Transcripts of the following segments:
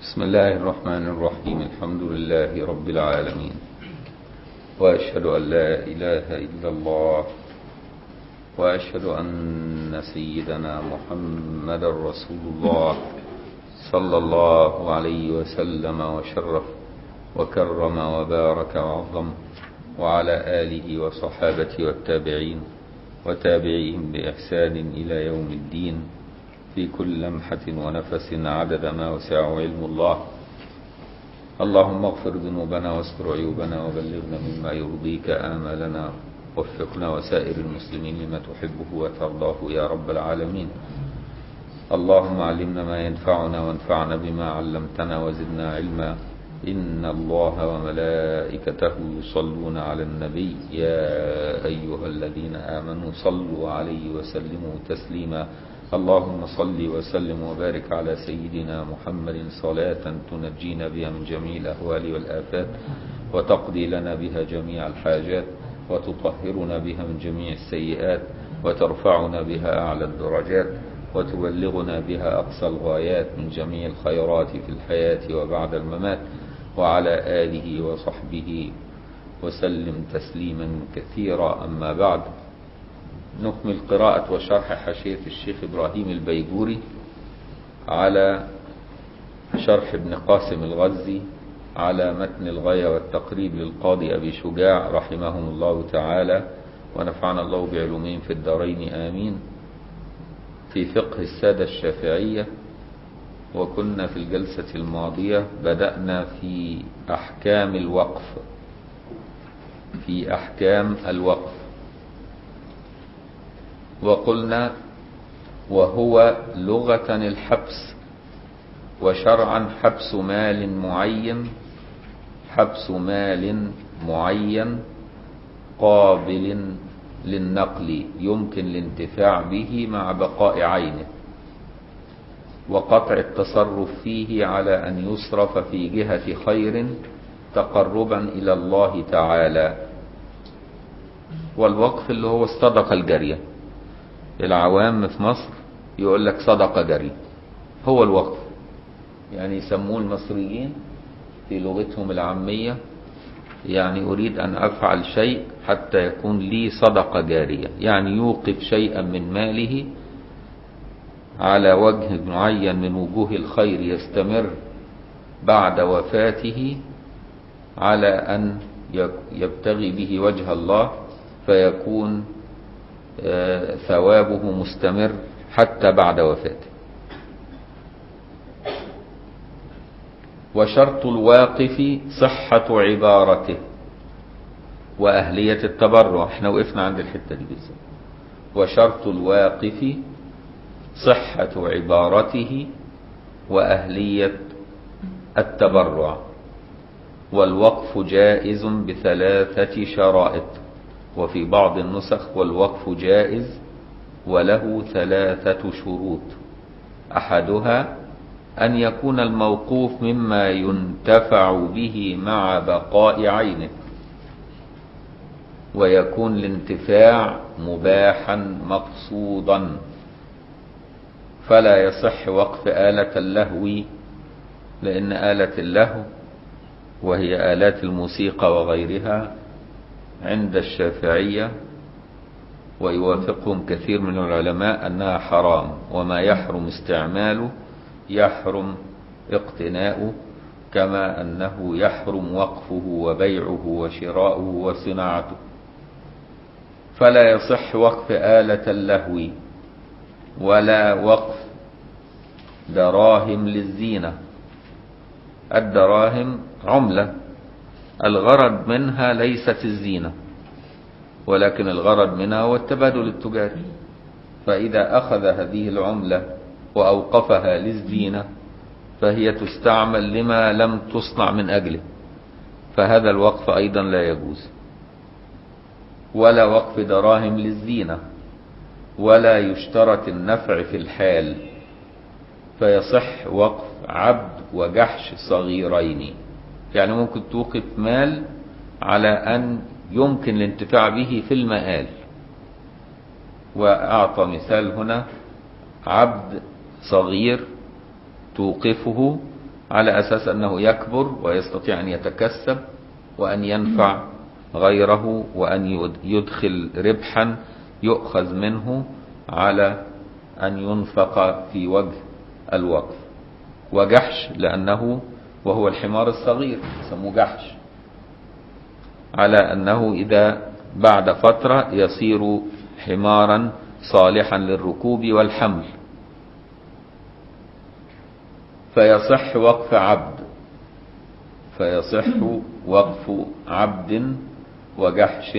بسم الله الرحمن الرحيم الحمد لله رب العالمين وأشهد أن لا إله إلا الله وأشهد أن سيدنا محمد رسول الله صلى الله عليه وسلم وشرف وكرم وبارك وعظم وعلى آله وصحابته والتابعين وتابعيهم بإحسان إلى يوم الدين في كل لمحة ونفس عدد ما وسعه علم الله اللهم اغفر ذنوبنا واستر عيوبنا وبلغنا مما يرضيك آمالنا وفقنا وسائر المسلمين لما تحبه وترضاه يا رب العالمين اللهم علمنا ما ينفعنا وانفعنا بما علمتنا وزدنا علما إن الله وملائكته يصلون على النبي يا أيها الذين آمنوا صلوا عليه وسلموا تسليما اللهم صل وسلم وبارك على سيدنا محمد صلاة تنجينا بها من جميع الأهوال والآفات وتقضي لنا بها جميع الحاجات وتطهرنا بها من جميع السيئات وترفعنا بها أعلى الدرجات وتبلغنا بها أقصى الغايات من جميع الخيرات في الحياة وبعد الممات وعلى آله وصحبه وسلم تسليما كثيرا أما بعد نكمل قراءة وشرح حاشية الشيخ إبراهيم البيجوري على شرح ابن قاسم الغزي على متن الغاية والتقريب للقاضي أبي شجاع رحمهم الله تعالى ونفعنا الله بعلومهم في الدارين آمين في فقه السادة الشافعية وكنا في الجلسة الماضية بدأنا في أحكام الوقف في أحكام الوقف وقلنا وهو لغة الحبس وشرعا حبس مال معين حبس مال معين قابل للنقل يمكن الانتفاع به مع بقاء عينه وقطع التصرف فيه على أن يصرف في جهة خير تقربا إلى الله تعالى والوقف اللي هو الصدقة الجارية العوام في مصر يقول لك صدقة جارية هو الوقف يعني يسموه المصريين في لغتهم العامية يعني أريد أن أفعل شيء حتى يكون لي صدقة جارية يعني يوقف شيئا من ماله على وجه معين من وجوه الخير يستمر بعد وفاته على أن يبتغي به وجه الله فيكون ثوابه مستمر حتى بعد وفاته وشرط الواقف صحة عبارته وأهلية التبرع احنا وقفنا عند الحتة دي بالذات وشرط الواقف صحة عبارته وأهلية التبرع والوقف جائز بثلاثة شرائط وفي بعض النسخ والوقف جائز وله ثلاثة شروط أحدها أن يكون الموقوف مما ينتفع به مع بقاء عينه ويكون الانتفاع مباحا مقصودا فلا يصح وقف آلة اللهو لأن آلة اللهو وهي آلات الموسيقى وغيرها عند الشافعية ويوافقهم كثير من العلماء أنها حرام وما يحرم استعماله يحرم اقتناؤه كما أنه يحرم وقفه وبيعه وشراؤه وصناعته فلا يصح وقف آلة اللهو ولا وقف دراهم للزينة الدراهم عملة الغرض منها ليست الزينة ولكن الغرض منها هو التبادل التجاري فإذا أخذ هذه العملة وأوقفها للزينة فهي تستعمل لما لم تصنع من أجله فهذا الوقف أيضا لا يجوز ولا وقف دراهم للزينة ولا يشترط النفع في الحال فيصح وقف عبد وجحش صغيرين يعني ممكن توقف مال على أن يمكن الانتفاع به في المآل وأعطى مثال هنا عبد صغير توقفه على أساس أنه يكبر ويستطيع أن يتكسب وأن ينفع غيره وأن يدخل ربحا يؤخذ منه على أن ينفق في وجه الوقف وجحش لأنه وهو الحمار الصغير يسموه جحش على أنه إذا بعد فترة يصير حمارا صالحا للركوب والحمل فيصح وقف عبد فيصح وقف عبد وجحش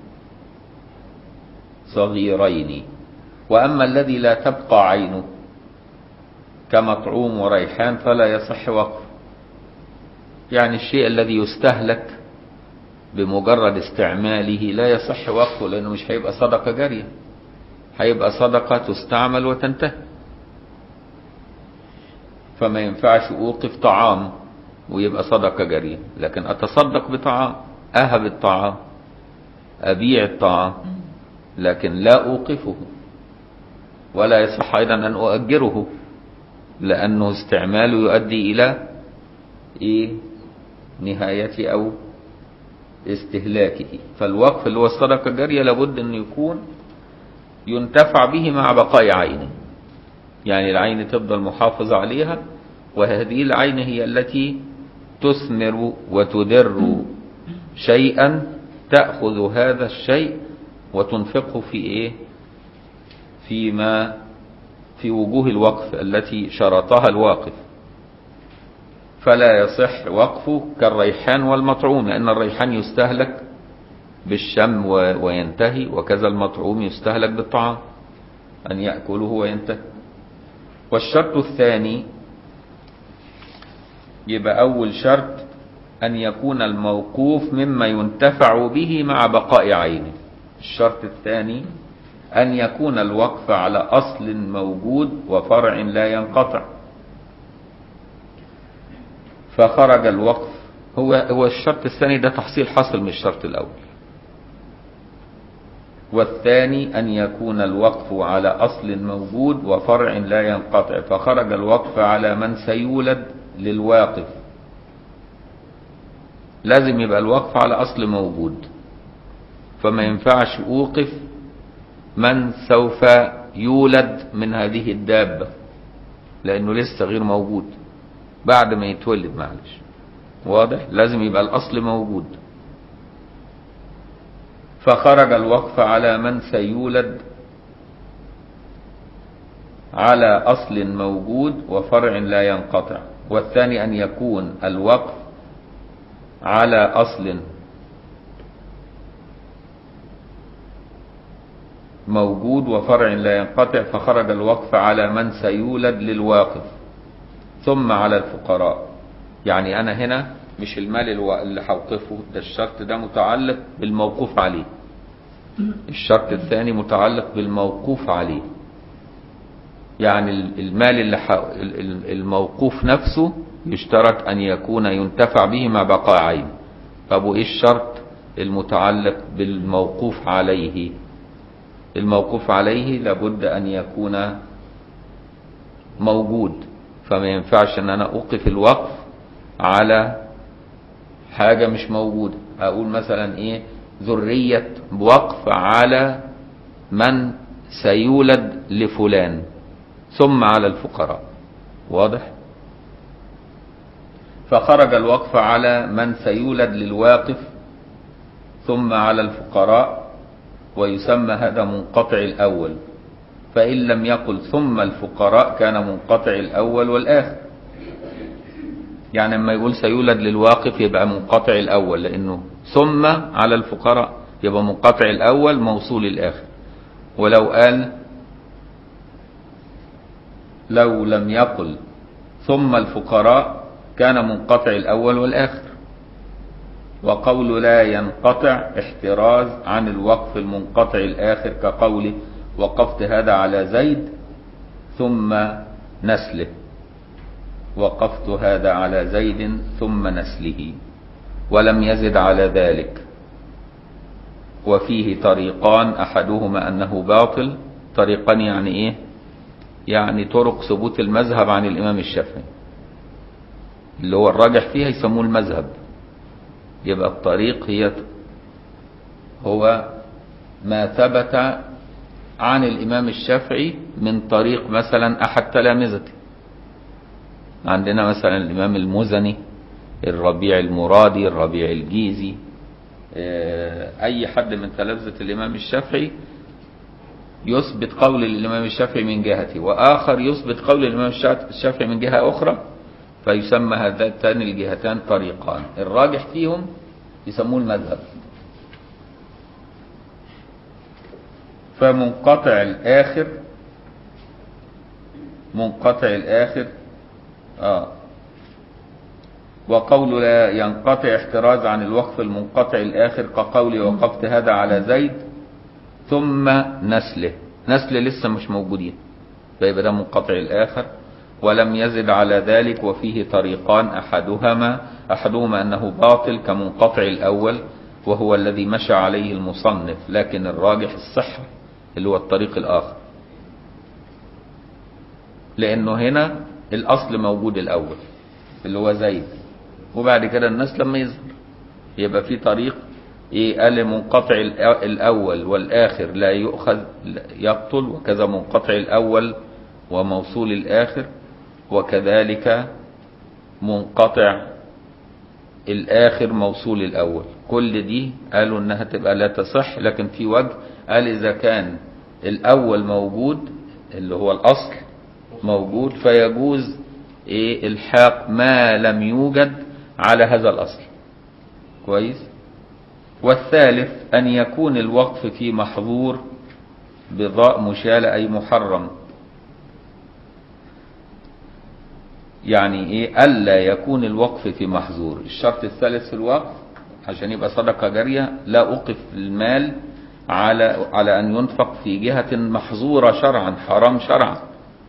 صغيرين وأما الذي لا تبقى عينه كمطعوم وريحان فلا يصح وقف يعني الشيء الذي يستهلك بمجرد استعماله لا يصح وقفه لأنه مش هيبقى صدقة جارية هيبقى صدقة تستعمل وتنتهي فما ينفعش أوقف طعام ويبقى صدقة جارية لكن أتصدق بطعام أهب الطعام أبيع الطعام لكن لا أوقفه ولا يصح أيضا أن أؤجره لأنه استعماله يؤدي إلى إيه نهاية أو استهلاكه فالوقف اللي هو الصدقة الجارية لابد أن يكون ينتفع به مع بقاء عينه يعني العين تفضل محافظة عليها وهذه العين هي التي تثمر وتدر شيئا تأخذ هذا الشيء وتنفقه في ايه فيما في وجوه الوقف التي شرطها الواقف فلا يصح وقفه كالريحان والمطعوم لأن الريحان يستهلك بالشم وينتهي وكذا المطعوم يستهلك بالطعام أن يأكله وينتهي والشرط الثاني يبقى أول شرط أن يكون الموقوف مما ينتفع به مع بقاء عينه الشرط الثاني أن يكون الوقف على أصل موجود وفرع لا ينقطع فخرج الوقف هو هو الشرط الثاني ده تحصيل حاصل من الشرط الأول والثاني أن يكون الوقف على أصل موجود وفرع لا ينقطع فخرج الوقف على من سيولد للواقف لازم يبقى الوقف على أصل موجود فما ينفعش أوقف من سوف يولد من هذه الدابة لأنه لسه غير موجود بعد ما يتولد معلش واضح لازم يبقى الأصل موجود فخرج الوقف على من سيولد على أصل موجود وفرع لا ينقطع والثاني أن يكون الوقف على أصل موجود وفرع لا ينقطع فخرج الوقف على من سيولد للواقف ثم على الفقراء يعني أنا هنا مش المال اللي هوقفه ده الشرط ده متعلق بالموقوف عليه الشرط الثاني متعلق بالموقوف عليه يعني المال اللي الموقوف نفسه يشترط أن يكون ينتفع به مع بقاء عين طب وإيه الشرط المتعلق بالموقوف عليه الموقوف عليه لابد أن يكون موجود فما ينفعش أن أنا أوقف الوقف على حاجة مش موجودة أقول مثلا إيه ذرية وقف على من سيولد لفلان ثم على الفقراء واضح فخرج الوقف على من سيولد للواقف ثم على الفقراء ويسمى هذا منقطع الأول فإن لم يقل ثم الفقراء كان منقطع الأول والآخر يعني لما يقول سيولد للواقف يبقى منقطع الأول لأنه ثم على الفقراء يبقى منقطع الأول موصول الآخر ولو قال لو لم يقل ثم الفقراء كان منقطع الأول والآخر وقول لا ينقطع احتراز عن الوقف المنقطع الآخر كقوله وقفت هذا على زيد ثم نسله وقفت هذا على زيد ثم نسله ولم يزد على ذلك وفيه طريقان أحدهما أنه باطل طريقان يعني إيه يعني طرق ثبوت المذهب عن الإمام الشافعي اللي هو الراجح فيها يسموه المذهب يبقى الطريق هي هو ما ثبت عن الإمام الشافعي من طريق مثلا أحد تلامذته عندنا مثلا الإمام المزني الربيع المرادي الربيع الجيزي أي حد من تلامذة الإمام الشافعي يثبت قول الإمام الشافعي من جهته وآخر يثبت قول الإمام الشافعي من جهة أخرى فيسمى هذان الجهتان طريقان الراجح فيهم يسموه المذهب فمنقطع الآخر منقطع الآخر آه وقول لا ينقطع احتراز عن الوقف المنقطع الآخر كقول وقفت هذا على زيد ثم نسله نسل لسه مش موجودين فيبقى ده منقطع الآخر ولم يزد على ذلك وفيه طريقان أحدهما أحدهما أنه باطل كمنقطع الأول وهو الذي مشى عليه المصنف لكن الراجح الصحة اللي هو الطريق الآخر لأنه هنا الأصل موجود الأول اللي هو زيد وبعد كده الناس لما يظهر يبقى في طريق ايه قال منقطع الاول والاخر لا يؤخذ يبطل وكذا منقطع الاول وموصول الاخر وكذلك منقطع الاخر موصول الاول كل دي قالوا انها تبقى لا تصح لكن في وجه قال اذا كان الاول موجود اللي هو الاصل موجود فيجوز ايه الحاق ما لم يوجد على هذا الاصل كويس والثالث أن يكون الوقف في محظور بضاء مشالة أي محرم يعني إيه ألا يكون الوقف في محظور الشرط الثالث في الوقف عشان يبقى صدقة جارية لا أوقف المال على على أن ينفق في جهة محظورة شرعا حرام شرعا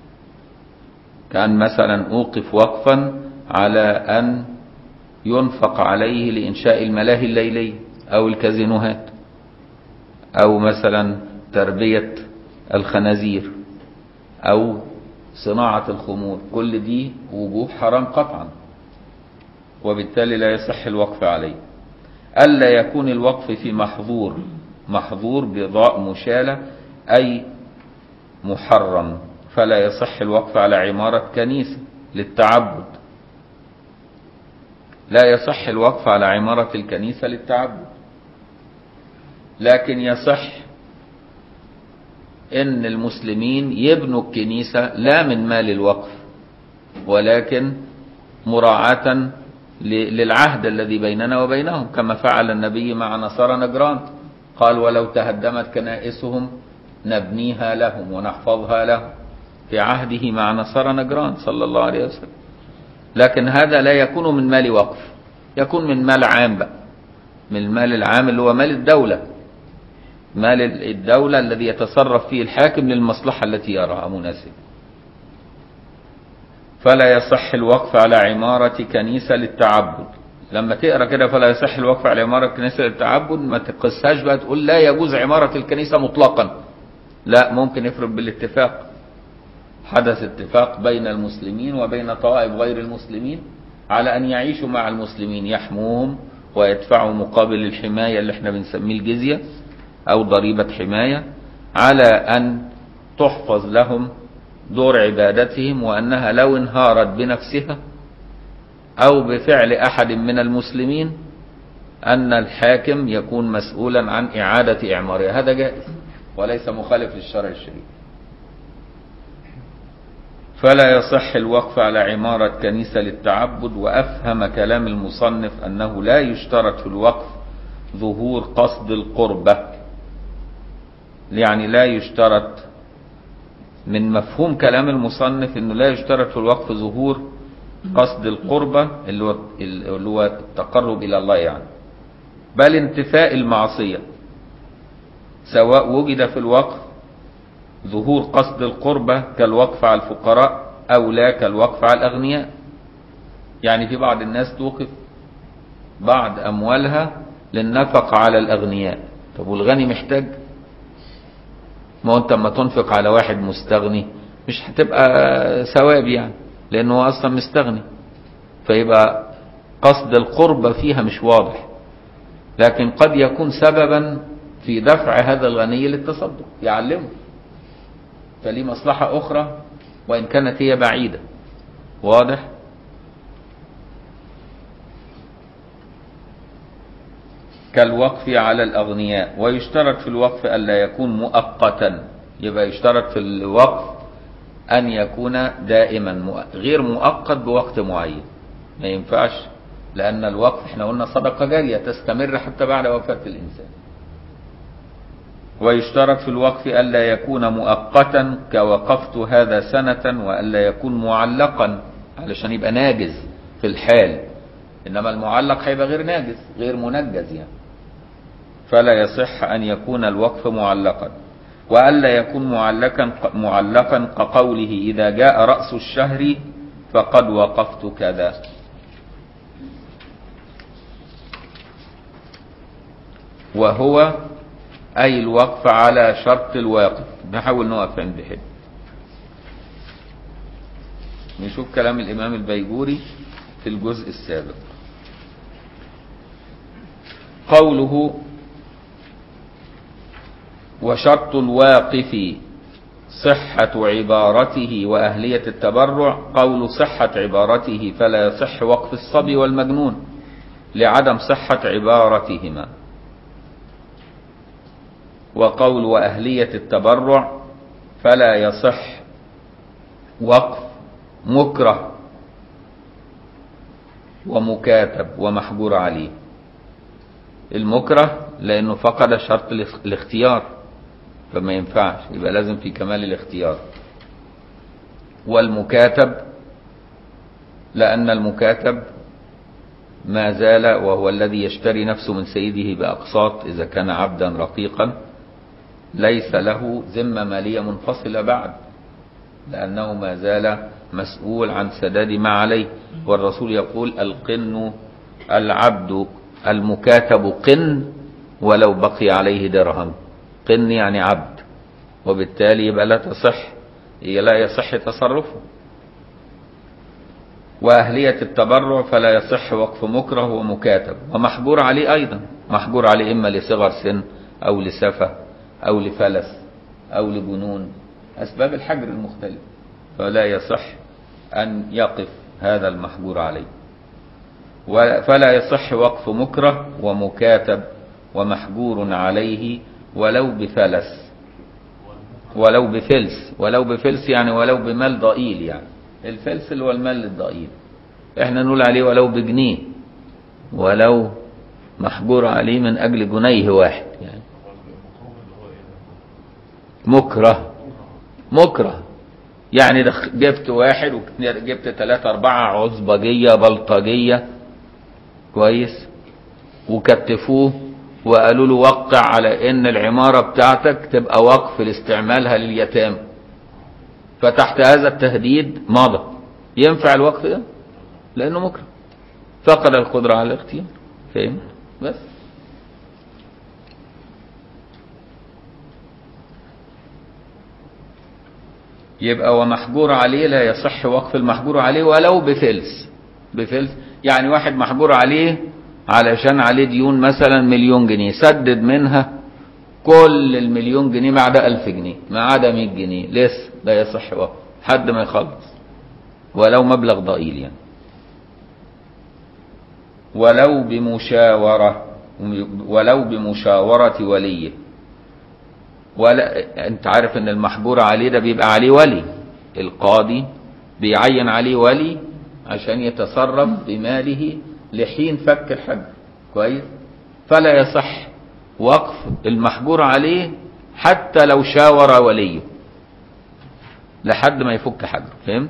كان مثلا أوقف وقفا على أن ينفق عليه لإنشاء الملاهي الليلية أو الكازينوهات أو مثلا تربية الخنازير أو صناعة الخمور كل دي وجوه حرام قطعا وبالتالي لا يصح الوقف عليه ألا يكون الوقف في محظور محظور بضاء مشالة أي محرم فلا يصح الوقف على عمارة كنيسة للتعبد لا يصح الوقف على عمارة الكنيسة للتعبد لكن يصح ان المسلمين يبنوا الكنيسة لا من مال الوقف ولكن مراعاة للعهد الذي بيننا وبينهم كما فعل النبي مع نصارى نجران قال ولو تهدمت كنائسهم نبنيها لهم ونحفظها لهم في عهده مع نصارى نجران صلى الله عليه وسلم لكن هذا لا يكون من مال وقف يكون من مال عام بقى من المال العام اللي هو مال الدولة مال الدولة الذي يتصرف فيه الحاكم للمصلحة التي يراها مناسبة فلا يصح الوقف على عمارة كنيسة للتعبد لما تقرا كده فلا يصح الوقف على عمارة كنيسة للتعبد ما تقسهاش بقى تقول لا يجوز عمارة الكنيسة مطلقا لا ممكن يفرق بالاتفاق حدث اتفاق بين المسلمين وبين طوائف غير المسلمين على أن يعيشوا مع المسلمين يحموهم ويدفعوا مقابل الحماية اللي احنا بنسميه الجزية أو ضريبة حماية على أن تحفظ لهم دور عبادتهم وأنها لو انهارت بنفسها أو بفعل أحد من المسلمين أن الحاكم يكون مسؤولا عن إعادة إعمارها هذا جائز وليس مخالف للشرع الشريف فلا يصح الوقف على عمارة كنيسة للتعبد وأفهم كلام المصنف أنه لا يشترط في الوقف ظهور قصد القربة يعني لا يشترط من مفهوم كلام المصنف أنه لا يشترط في الوقف ظهور قصد القربة اللي هو, اللي هو التقرب إلى الله يعني بل انتفاء المعصية سواء وجد في الوقف ظهور قصد القربة كالوقف على الفقراء أو لا كالوقف على الأغنياء يعني في بعض الناس توقف بعض أموالها للنفقة على الأغنياء طب والغني محتاج ما أنت لما تنفق على واحد مستغني مش هتبقى ثواب يعني لأنه هو أصلا مستغني فيبقى قصد القرب فيها مش واضح لكن قد يكون سببا في دفع هذا الغني للتصدق يعلمه فليه مصلحة أخرى وإن كانت هي بعيدة واضح كالوقف على الأغنياء ويشترط في الوقف ألا يكون مؤقتا يبقى يشترط في الوقف أن يكون دائما غير مؤقت بوقت معين ما ينفعش لأن الوقف احنا قلنا صدقة جارية تستمر حتى بعد وفاة الإنسان ويشترط في الوقف ألا يكون مؤقتا كوقفت هذا سنة وألا يكون معلقا علشان يبقى ناجز في الحال إنما المعلق هيبقى غير ناجز غير منجز يعني فلا يصح أن يكون الوقف معلقا وألا يكون معلقا معلقا كقوله إذا جاء رأس الشهر فقد وقفت كذا وهو أي الوقف على شرط الواقف نحاول نقف عند حد نشوف كلام الإمام البيجوري في الجزء السابق قوله وشرط الواقف صحة عبارته وأهلية التبرع قول صحة عبارته فلا يصح وقف الصبي والمجنون لعدم صحة عبارتهما وقول وأهلية التبرع فلا يصح وقف مكره ومكاتب ومحجور عليه المكره لأنه فقد شرط الاختيار فما ينفعش يبقى لازم في كمال الاختيار والمكاتب لأن المكاتب ما زال وهو الذي يشتري نفسه من سيده بأقساط إذا كان عبدا رقيقا ليس له ذمة مالية منفصلة بعد لأنه ما زال مسؤول عن سداد ما عليه والرسول يقول القن العبد المكاتب قن ولو بقي عليه درهم قن يعني عبد وبالتالي يبقى لا تصح لا يصح تصرفه وأهلية التبرع فلا يصح وقف مكره ومكاتب ومحجور عليه أيضا محجور عليه إما لصغر سن أو لسفة أو لفلس أو لجنون أسباب الحجر المختلفة فلا يصح أن يقف هذا المحجور عليه فلا يصح وقف مكره ومكاتب ومحجور عليه ولو بفلس ولو بفلس ولو بفلس يعني ولو بمال ضئيل يعني الفلس اللي هو المال الضئيل احنا نقول عليه ولو بجنيه ولو محجور عليه من اجل جنيه واحد يعني مكره مكره يعني جبت واحد وجبت ثلاثة أربعة عصبجية بلطجية كويس وكتفوه وقالوا له وقع على ان العمارة بتاعتك تبقى وقف لاستعمالها لليتامى فتحت هذا التهديد مضى ينفع الوقف ده لانه مكره فقد القدرة على الاختيار فهمت بس يبقى ومحجور عليه لا يصح وقف المحجور عليه ولو بفلس بفلس يعني واحد محجور عليه علشان عليه ديون مثلا مليون جنيه سدد منها كل المليون جنيه ما عدا ألف جنيه ما عدا 100 جنيه لسه لا يصح وقف حد ما يخلص ولو مبلغ ضئيل يعني ولو بمشاورة ولو بمشاورة وليه ولا انت عارف ان المحجور عليه ده بيبقى عليه ولي القاضي بيعين عليه ولي عشان يتصرف بماله لحين فك الحجر كويس فلا يصح وقف المحجور عليه حتى لو شاور وليه لحد ما يفك حجره فهمت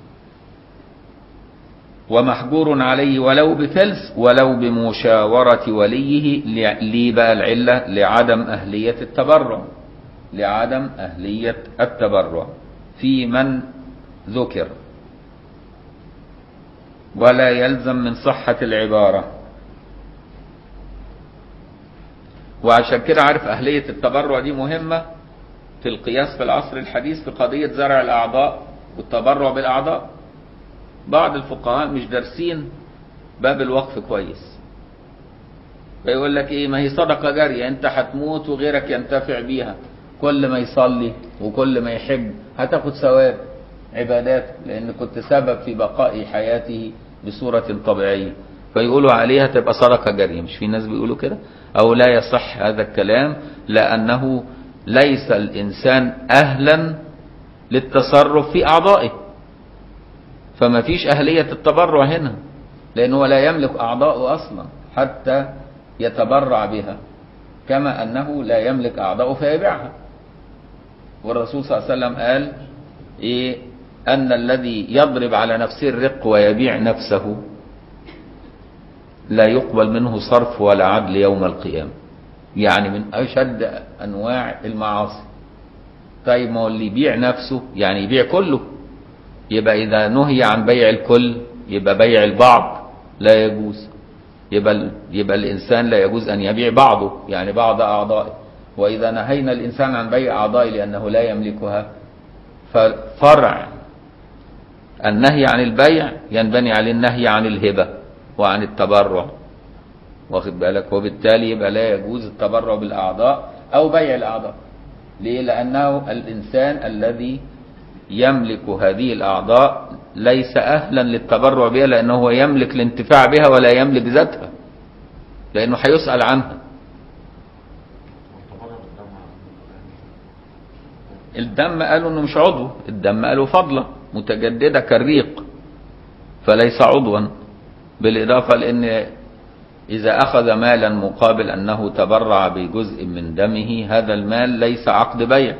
ومحجور عليه ولو بفلس ولو بمشاورة وليه ليه بقى العلة لعدم أهلية التبرع لعدم أهلية التبرع في من ذكر ولا يلزم من صحة العبارة وعشان كده عارف أهلية التبرع دي مهمة في القياس في العصر الحديث في قضية زرع الأعضاء والتبرع بالأعضاء بعض الفقهاء مش دارسين باب الوقف كويس فيقول لك ايه ما هي صدقة جارية انت هتموت وغيرك ينتفع بيها كل ما يصلي وكل ما يحب هتاخد ثواب عبادات لان كنت سبب في بقاء حياته بصورة طبيعية فيقولوا عليها تبقى صدقة جارية مش في ناس بيقولوا كده او لا يصح هذا الكلام لانه ليس الانسان اهلا للتصرف في اعضائه فما فيش اهلية التبرع هنا لانه لا يملك اعضاؤه اصلا حتى يتبرع بها كما انه لا يملك اعضاؤه فيبيعها والرسول صلى الله عليه وسلم قال ايه ان الذي يضرب على نفسه الرق ويبيع نفسه لا يقبل منه صرف ولا عدل يوم القيامة يعني من أشد أنواع المعاصي طيب ما هو اللي يبيع نفسه يعني يبيع كله يبقى إذا نهي عن بيع الكل يبقى بيع البعض لا يجوز يبقى, يبقى الإنسان لا يجوز أن يبيع بعضه يعني بعض أعضائه وإذا نهينا الإنسان عن بيع أعضائه لأنه لا يملكها ففرع النهي عن البيع ينبني عليه النهي عن الهبة وعن التبرع واخد بالك وبالتالي يبقى لا يجوز التبرع بالأعضاء أو بيع الأعضاء ليه لأنه الإنسان الذي يملك هذه الأعضاء ليس أهلا للتبرع بها لأنه هو يملك الانتفاع بها ولا يملك ذاتها لأنه هيسأل عنها الدم قالوا انه مش عضو الدم قالوا فضلة متجددة كالريق فليس عضوا بالإضافة لأن إذا أخذ مالا مقابل أنه تبرع بجزء من دمه هذا المال ليس عقد بيع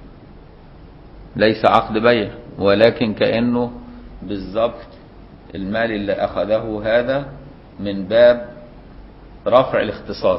ليس عقد بيع ولكن كأنه بالضبط المال اللي أخذه هذا من باب رفع الاختصاص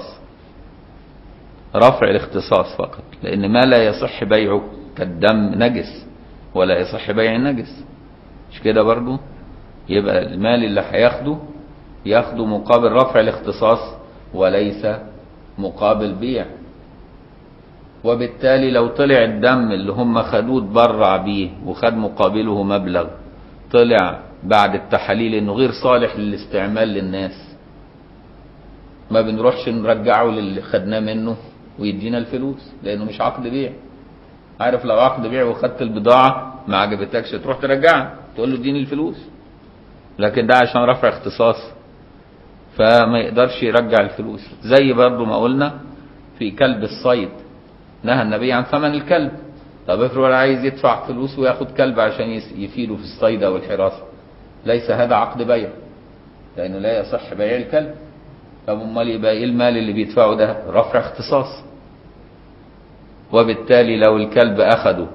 رفع الاختصاص فقط لأن ما لا يصح بيعه كالدم نجس ولا يصح بيع النجس مش كده برضو يبقى المال اللي هياخده ياخده مقابل رفع الاختصاص وليس مقابل بيع وبالتالي لو طلع الدم اللي هم خدوه اتبرع بيه وخد مقابله مبلغ طلع بعد التحاليل انه غير صالح للاستعمال للناس ما بنروحش نرجعه للي خدناه منه ويدينا الفلوس لانه مش عقد بيع عارف لو عقد بيع وخدت البضاعة ما عجبتكش تروح ترجعها تقول له اديني الفلوس لكن ده عشان رفع اختصاص فما يقدرش يرجع الفلوس زي برضو ما قلنا في كلب الصيد نهى النبي عن ثمن الكلب طب افرض عايز يدفع فلوس وياخد كلب عشان يفيده في الصيد او الحراسة ليس هذا عقد بيع لانه لا يصح بيع الكلب طب امال يبقى ايه المال اللي بيدفعه ده رفع اختصاص وبالتالي لو الكلب اخده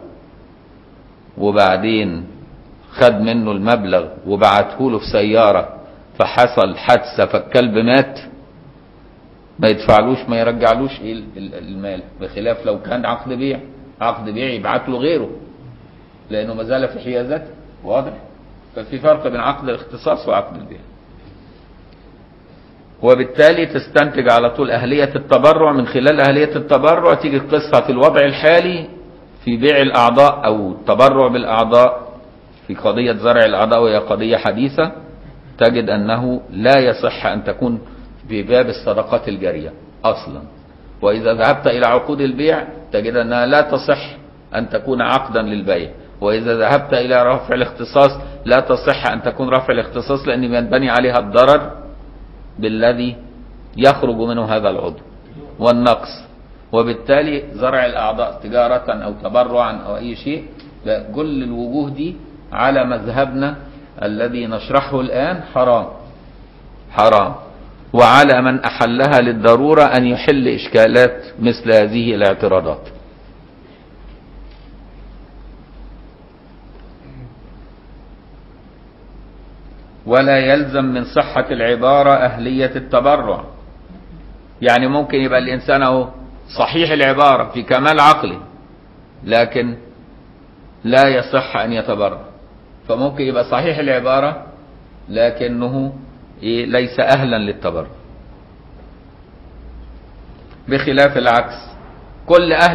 وبعدين خد منه المبلغ وبعته له في سيارة فحصل حادثة فالكلب مات ما يدفعلوش ما يرجعلوش ايه المال بخلاف لو كان عقد بيع عقد بيع يبعت له غيره لانه ما زال في حيازته واضح ففي فرق بين عقد الاختصاص وعقد البيع وبالتالي تستنتج على طول أهلية التبرع من خلال أهلية التبرع تيجي القصة في الوضع الحالي في بيع الأعضاء أو التبرع بالأعضاء في قضية زرع الأعضاء وهي قضية حديثة تجد أنه لا يصح أن تكون في باب الصدقات الجارية أصلا وإذا ذهبت إلى عقود البيع تجد أنها لا تصح أن تكون عقدا للبيع وإذا ذهبت إلى رفع الاختصاص لا تصح أن تكون رفع الاختصاص لأن ينبني عليها الضرر بالذي يخرج منه هذا العضو والنقص وبالتالي زرع الأعضاء تجارة أو تبرعا أو أي شيء كل الوجوه دي على مذهبنا الذي نشرحه الآن حرام حرام وعلى من أحلها للضرورة أن يحل إشكالات مثل هذه الاعتراضات ولا يلزم من صحة العبارة أهلية التبرع يعني ممكن يبقى الإنسان أهو صحيح العبارة في كمال عقله لكن لا يصح أن يتبرع فممكن يبقى صحيح العبارة لكنه ليس أهلا للتبرع بخلاف العكس كل أهل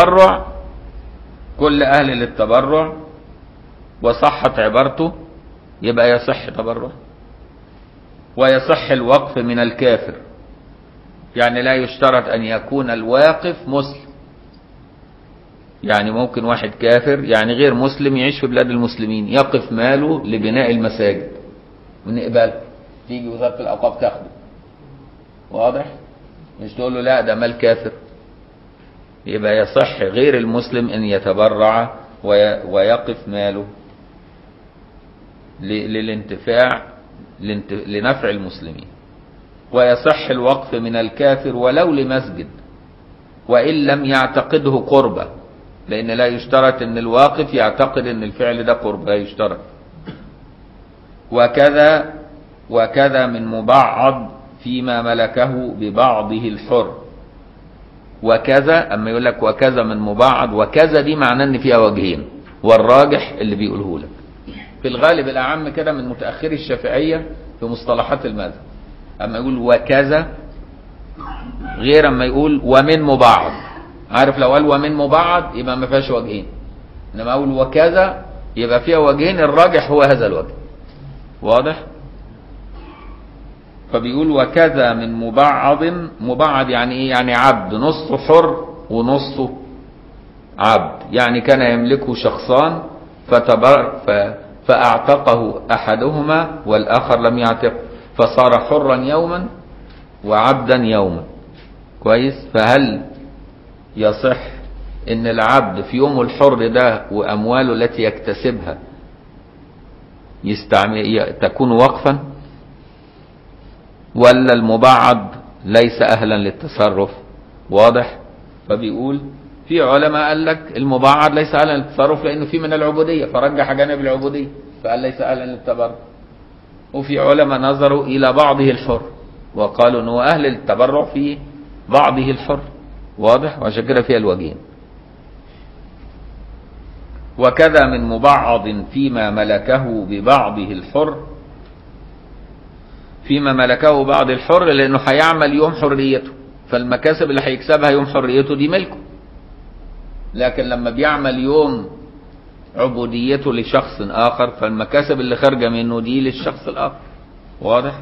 للتبرع كل أهل للتبرع وصحت عبارته يبقى يصح تبرع ويصح الوقف من الكافر يعني لا يشترط أن يكون الواقف مسلم يعني ممكن واحد كافر يعني غير مسلم يعيش في بلاد المسلمين يقف ماله لبناء المساجد ونقبله تيجي وزارة الأوقاف تاخده واضح مش تقول له لا ده مال كافر يبقى يصح غير المسلم أن يتبرع وي- ويقف ماله ل- للانتفاع لانت- لنفع المسلمين ويصح الوقف من الكافر ولو لمسجد وإن لم يعتقده قربة لأن لا يشترط أن الواقف يعتقد أن الفعل ده قرب لا يشترط وكذا وكذا من مبعض فيما ملكه ببعضه الحر وكذا أما يقول لك وكذا من مبعض وكذا دي معناه أن فيها وجهين والراجح اللي بيقوله لك في الغالب الأعم كده من متأخري الشافعية في مصطلحات المذهب أما يقول وكذا غير أما يقول ومن مبعض عارف لو قال ومن مبعض يبقى ما فيهاش وجهين إنما أقول وكذا يبقى فيها وجهين الراجح هو هذا الوجه واضح فبيقول وكذا من مبعض مبعض يعني ايه يعني عبد نصه حر ونصه عبد يعني كان يملكه شخصان فتبر ف فأعتقه أحدهما والآخر لم يعتق فصار حرا يوما وعبدا يوما كويس فهل يصح ان العبد في يومه الحر ده وامواله التي يكتسبها يستعمل ي- تكون وقفا ولا المبعض ليس اهلا للتصرف واضح فبيقول في علماء قال لك المبعض ليس اهلا للتصرف لانه في من العبوديه فرجح جانب العبوديه فقال ليس اهلا للتبرع وفي علماء نظروا الى بعضه الحر وقالوا انه اهل للتبرع في بعضه الحر واضح وعشان كده فيها الوجهين وكذا من مبعض فيما ملكه ببعضه الحر فيما ملكه بعض الحر لانه هيعمل يوم حريته فالمكاسب اللي هيكسبها يوم حريته دي ملكه لكن لما بيعمل يوم عبوديته لشخص اخر فالمكاسب اللي خارجه منه دي للشخص الاخر واضح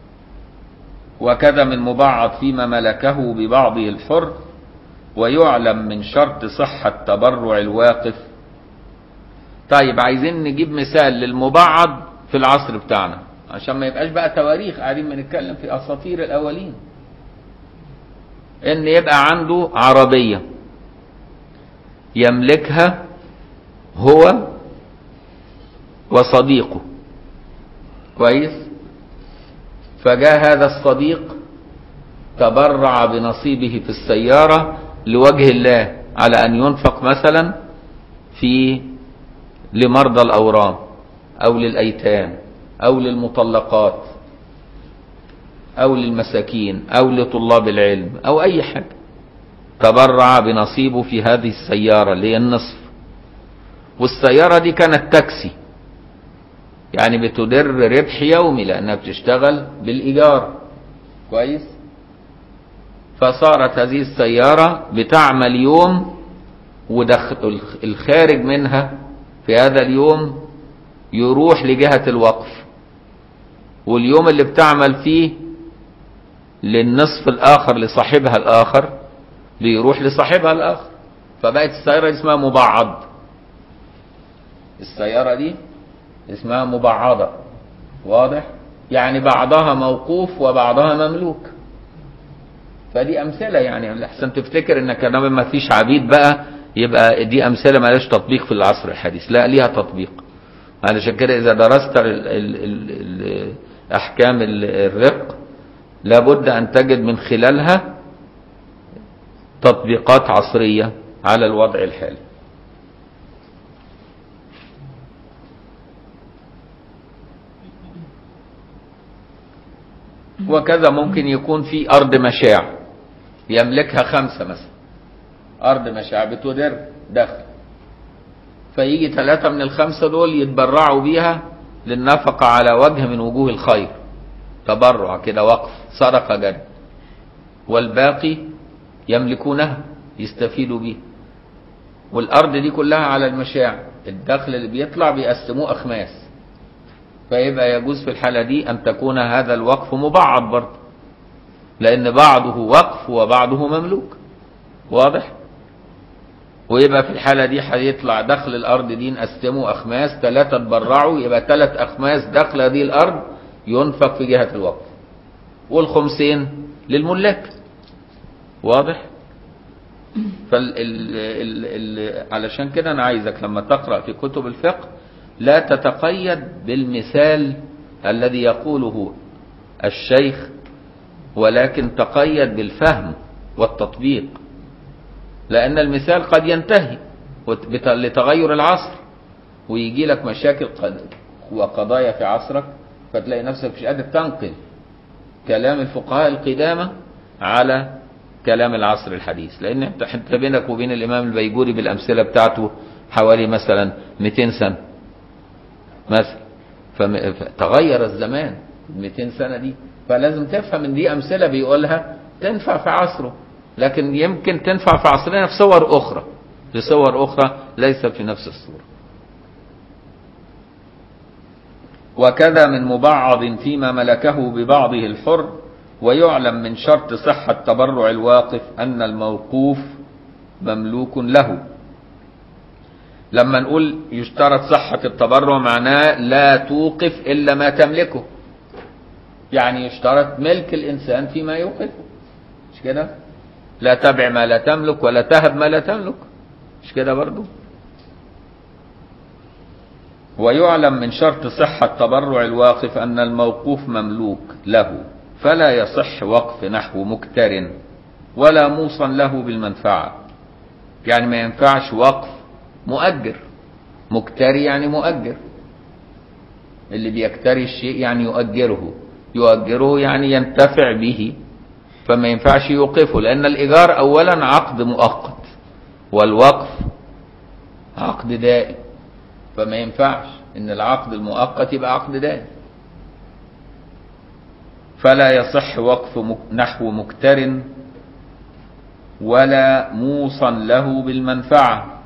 وكذا من مبعض فيما ملكه ببعضه الحر ويعلم من شرط صحة تبرع الواقف طيب عايزين نجيب مثال للمبعض في العصر بتاعنا عشان ما يبقاش بقى تواريخ قاعدين بنتكلم في اساطير الاولين ان يبقى عنده عربية يملكها هو وصديقه كويس فجاء هذا الصديق تبرع بنصيبه في السيارة لوجه الله على أن ينفق مثلا في لمرضى الأورام أو للأيتام أو للمطلقات أو للمساكين أو لطلاب العلم أو أي حاجة تبرع بنصيبه في هذه السيارة اللي هي النصف والسيارة دي كانت تاكسي يعني بتدر ربح يومي لأنها بتشتغل بالإيجار كويس فصارت هذه السيارة بتعمل يوم ودخل الخارج منها في هذا اليوم يروح لجهة الوقف واليوم اللي بتعمل فيه للنصف الآخر لصاحبها الآخر بيروح لصاحبها الآخر فبقت السيارة دي اسمها مبعض السيارة دي اسمها مبعضة واضح يعني بعضها موقوف وبعضها مملوك فدي امثله يعني احسن تفتكر ان كلام ما فيش عبيد بقى يبقى دي امثله مالهاش تطبيق في العصر الحديث لا ليها تطبيق علشان كده اذا درست ال ال ال ال احكام ال- الرق لابد ان تجد من خلالها تطبيقات عصريه على الوضع الحالي وكذا ممكن يكون في أرض مشاع يملكها خمسة مثلا أرض مشاع بتدر دخل فيجي ثلاثة من الخمسة دول يتبرعوا بيها للنفقة على وجه من وجوه الخير تبرع كده وقف صدقة جد والباقي يملكونها يستفيدوا بيه والأرض دي كلها على المشاع الدخل اللي بيطلع بيقسموه أخماس فيبقى يجوز في الحالة دي أن تكون هذا الوقف مبعض برضه لأن بعضه وقف وبعضه مملوك واضح ويبقى في الحالة دي هيطلع دخل الأرض دي نقسمه أخماس ثلاثة تبرعوا يبقى ثلاث أخماس دخل هذه الأرض ينفق في جهة الوقف والخمسين للملاك واضح فال ال ال ال علشان كده أنا عايزك لما تقرأ في كتب الفقه لا تتقيد بالمثال الذي يقوله الشيخ ولكن تقيد بالفهم والتطبيق لأن المثال قد ينتهي وت- لتغير العصر ويجي لك مشاكل قد وقضايا في عصرك فتلاقي نفسك مش قادر تنقل كلام الفقهاء القدامى على كلام العصر الحديث لأن انت انت بينك وبين الإمام البيجوري بالأمثلة بتاعته حوالي مثلا 200 سنة مثلا فم- فتغير الزمان 200 سنة دي فلازم تفهم ان دي أمثلة بيقولها تنفع في عصره لكن يمكن تنفع في عصرنا في صور أخرى في صور أخرى ليست في نفس الصورة وكذا من مبعض فيما ملكه ببعضه الحر ويعلم من شرط صحة تبرع الواقف أن الموقوف مملوك له لما نقول يشترط صحة التبرع معناه لا توقف إلا ما تملكه يعني يشترط ملك الإنسان فيما يوقفه مش كده لا تبع ما لا تملك ولا تهب ما لا تملك مش كده برضو ويعلم من شرط صحة تبرع الواقف أن الموقوف مملوك له فلا يصح وقف نحو مكتر ولا موصى له بالمنفعة يعني ما ينفعش وقف مؤجر مكتري يعني مؤجر اللي بيكتري الشيء يعني يؤجره يؤجره يعني ينتفع به فما ينفعش يوقفه لأن الإيجار أولا عقد مؤقت والوقف عقد دائم فما ينفعش إن العقد المؤقت يبقى عقد دائم فلا يصح وقف مك- نحو مكتر ولا موصى له بالمنفعة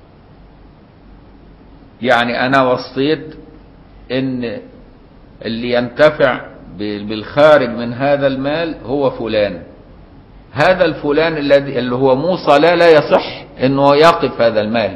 يعني أنا وصيت إن اللي ينتفع ب- بالخارج من هذا المال هو فلان هذا الفلان الذي اللي هو موصى لا لا يصح انه يقف هذا المال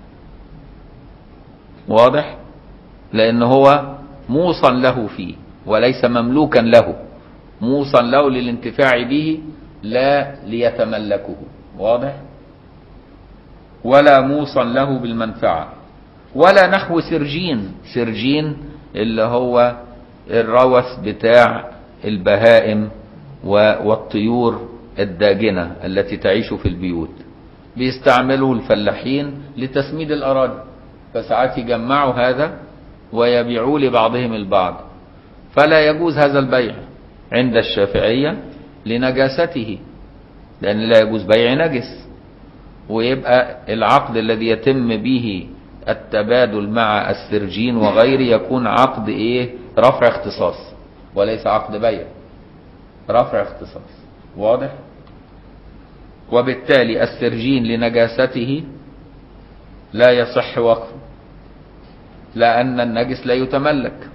واضح لان هو موصى له فيه وليس مملوكا له موصى له للانتفاع به لا ليتملكه واضح ولا موصى له بالمنفعة ولا نحو سرجين سرجين اللي هو الروث بتاع البهائم و- والطيور الداجنة التي تعيش في البيوت بيستعملوا الفلاحين لتسميد الأراضي فساعات يجمعوا هذا ويبيعوا لبعضهم البعض فلا يجوز هذا البيع عند الشافعية لنجاسته لأن لا يجوز بيع نجس ويبقى العقد الذي يتم به التبادل مع السرجين وغيره يكون عقد ايه رفع اختصاص وليس عقد بيع رفع اختصاص واضح وبالتالي السرجين لنجاسته لا يصح وقفه لأن النجس لا يتملك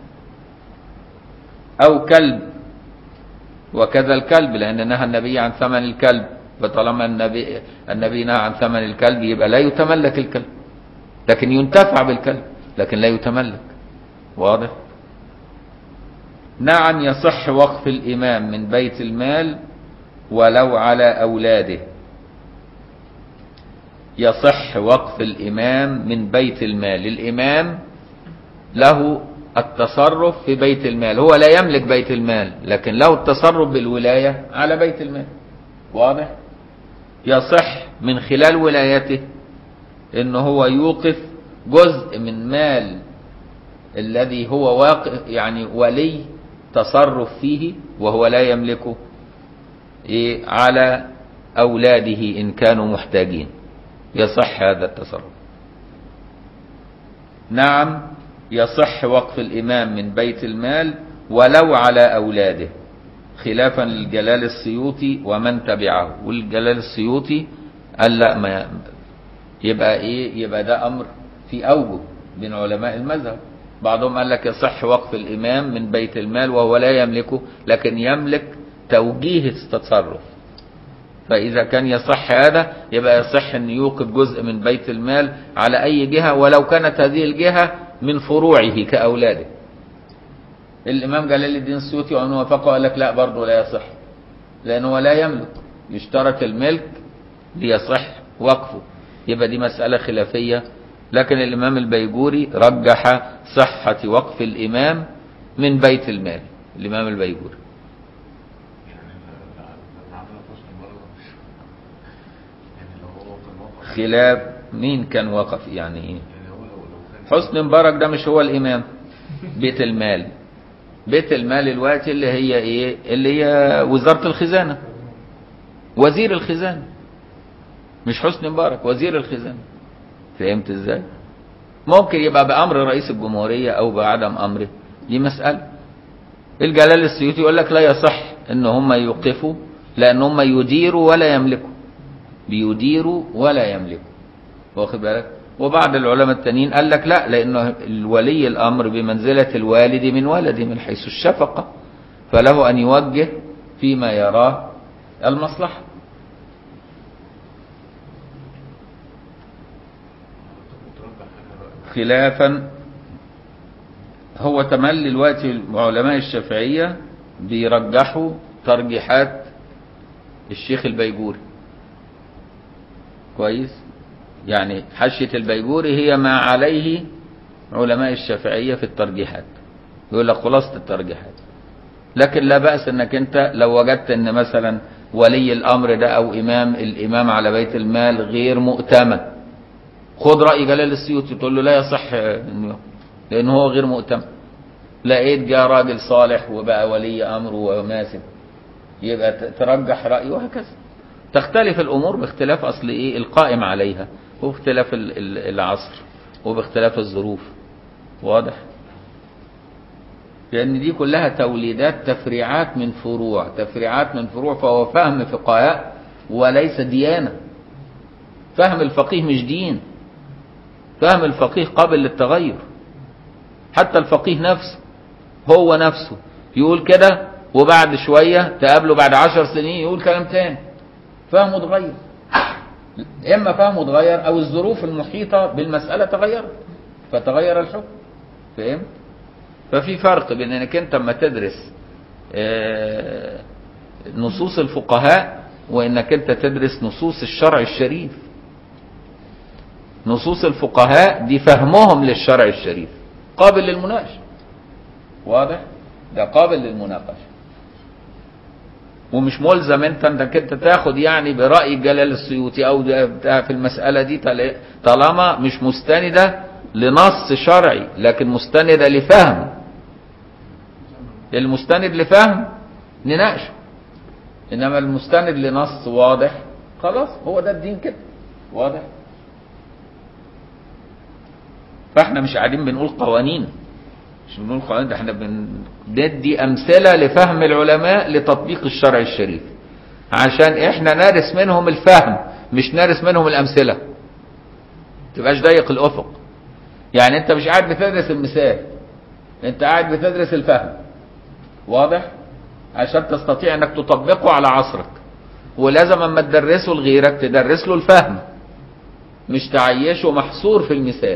أو كلب وكذا الكلب لأن نهى النبي عن ثمن الكلب فطالما النبي النبي نهى عن ثمن الكلب يبقى لا يتملك الكلب لكن ينتفع بالكلب لكن لا يتملك واضح نعم يصح وقف الإمام من بيت المال ولو على أولاده يصح وقف الإمام من بيت المال الإمام له التصرف في بيت المال هو لا يملك بيت المال لكن له التصرف بالولاية على بيت المال واضح يصح من خلال ولايته ان هو يوقف جزء من مال الذي هو واقع يعني ولي تصرف فيه وهو لا يملكه إيه على أولاده إن كانوا محتاجين يصح هذا التصرف نعم يصح وقف الإمام من بيت المال ولو على أولاده خلافا للجلال السيوطي ومن تبعه والجلال السيوطي قال لا ما يبقى ايه يبقى ده امر في اوجه بين علماء المذهب بعضهم قال لك يصح وقف الإمام من بيت المال وهو لا يملكه لكن يملك توجيه التصرف فإذا كان يصح هذا يبقى يصح أن يوقف جزء من بيت المال على أي جهة ولو كانت هذه الجهة من فروعه كأولاده الإمام جلال الدين السيوطي وأنه وافقه قال لك لا برضه لا يصح لأنه لا يملك يشترط الملك ليصح وقفه يبقى دي مسألة خلافية لكن الإمام البيجوري رجح صحة وقف الإمام من بيت المال الإمام البيجوري يعني ال- ال- عندنا حسن المرض مش يعني لو هو كان وقف خلاف مين كان وقف يعني إيه يعني هو لو لو كان حسن مبارك ده مش هو الإمام بيت المال بيت المال الوقت اللي هي إيه اللي هي وزارة الخزانة وزير الخزانة مش حسن مبارك وزير الخزانة فهمت ازاي ممكن يبقى بأمر رئيس الجمهورية أو بعدم أمره دي مسألة الجلال السيوطي يقول لك لا يصح ان هم يوقفوا لان هم يديروا ولا يملكوا بيديروا ولا يملكوا واخد بالك وبعض العلماء التانيين قال لك لا لانه الولي الامر بمنزله الوالد من ولده من حيث الشفقه فله ان يوجه فيما يراه المصلحه متربع حاجة بقى خلافا هو تملي الوقت علماء الشافعية بيرجحوا ترجيحات الشيخ البيجوري كويس يعني حشية البيجوري هي ما عليه علماء الشافعية في الترجيحات يقول لك خلاصة الترجيحات لكن لا بأس انك انت لو وجدت ان مثلا ولي الامر ده او امام الامام على بيت المال غير مؤتمن خد رأي جلال السيوطي تقول له لا يصح انه لان هو غير مؤتمن لقيت جاء راجل صالح وبقى ولي امر وماسك يبقى ت- ترجح رأيه وهكذا تختلف الامور باختلاف اصل ايه القائم عليها وباختلاف ال- ال- العصر وباختلاف الظروف واضح لان دي كلها توليدات تفريعات من فروع تفريعات من فروع فهو فهم فقهاء وليس ديانه فهم الفقيه مش دين فهم الفقيه قابل للتغير حتى الفقيه نفسه هو نفسه يقول كده وبعد شوية تقابله بعد عشر سنين يقول كلام تاني فهمه اتغير إما فهمه اتغير أو الظروف المحيطة بالمسألة تغيرت فتغير الحكم فهمت؟ ففي فرق بين انك انت اما تدرس آه، نصوص الفقهاء وانك انت تدرس نصوص الشرع الشريف نصوص الفقهاء دي فهمهم للشرع الشريف قابل للمناقشة واضح ده قابل للمناقشة ومش ملزم انت انك انت تاخد يعني برأي جلال السيوطي او ده بتاع في المسألة دي طال- طالما مش مستندة لنص شرعي لكن مستندة لفهم المستند لفهم نناقشه انما المستند لنص واضح خلاص هو ده الدين كده واضح فاحنا مش قاعدين بنقول قوانين مش بنقول قوانين ده احنا بندي امثله لفهم العلماء لتطبيق الشرع الشريف عشان احنا نرث منهم الفهم مش نرث منهم الامثله تبقاش ضيق الافق يعني انت مش قاعد بتدرس المثال انت قاعد بتدرس الفهم واضح عشان تستطيع انك تطبقه على عصرك ولازم اما تدرسه لغيرك تدرس له الفهم مش تعيشه محصور في المثال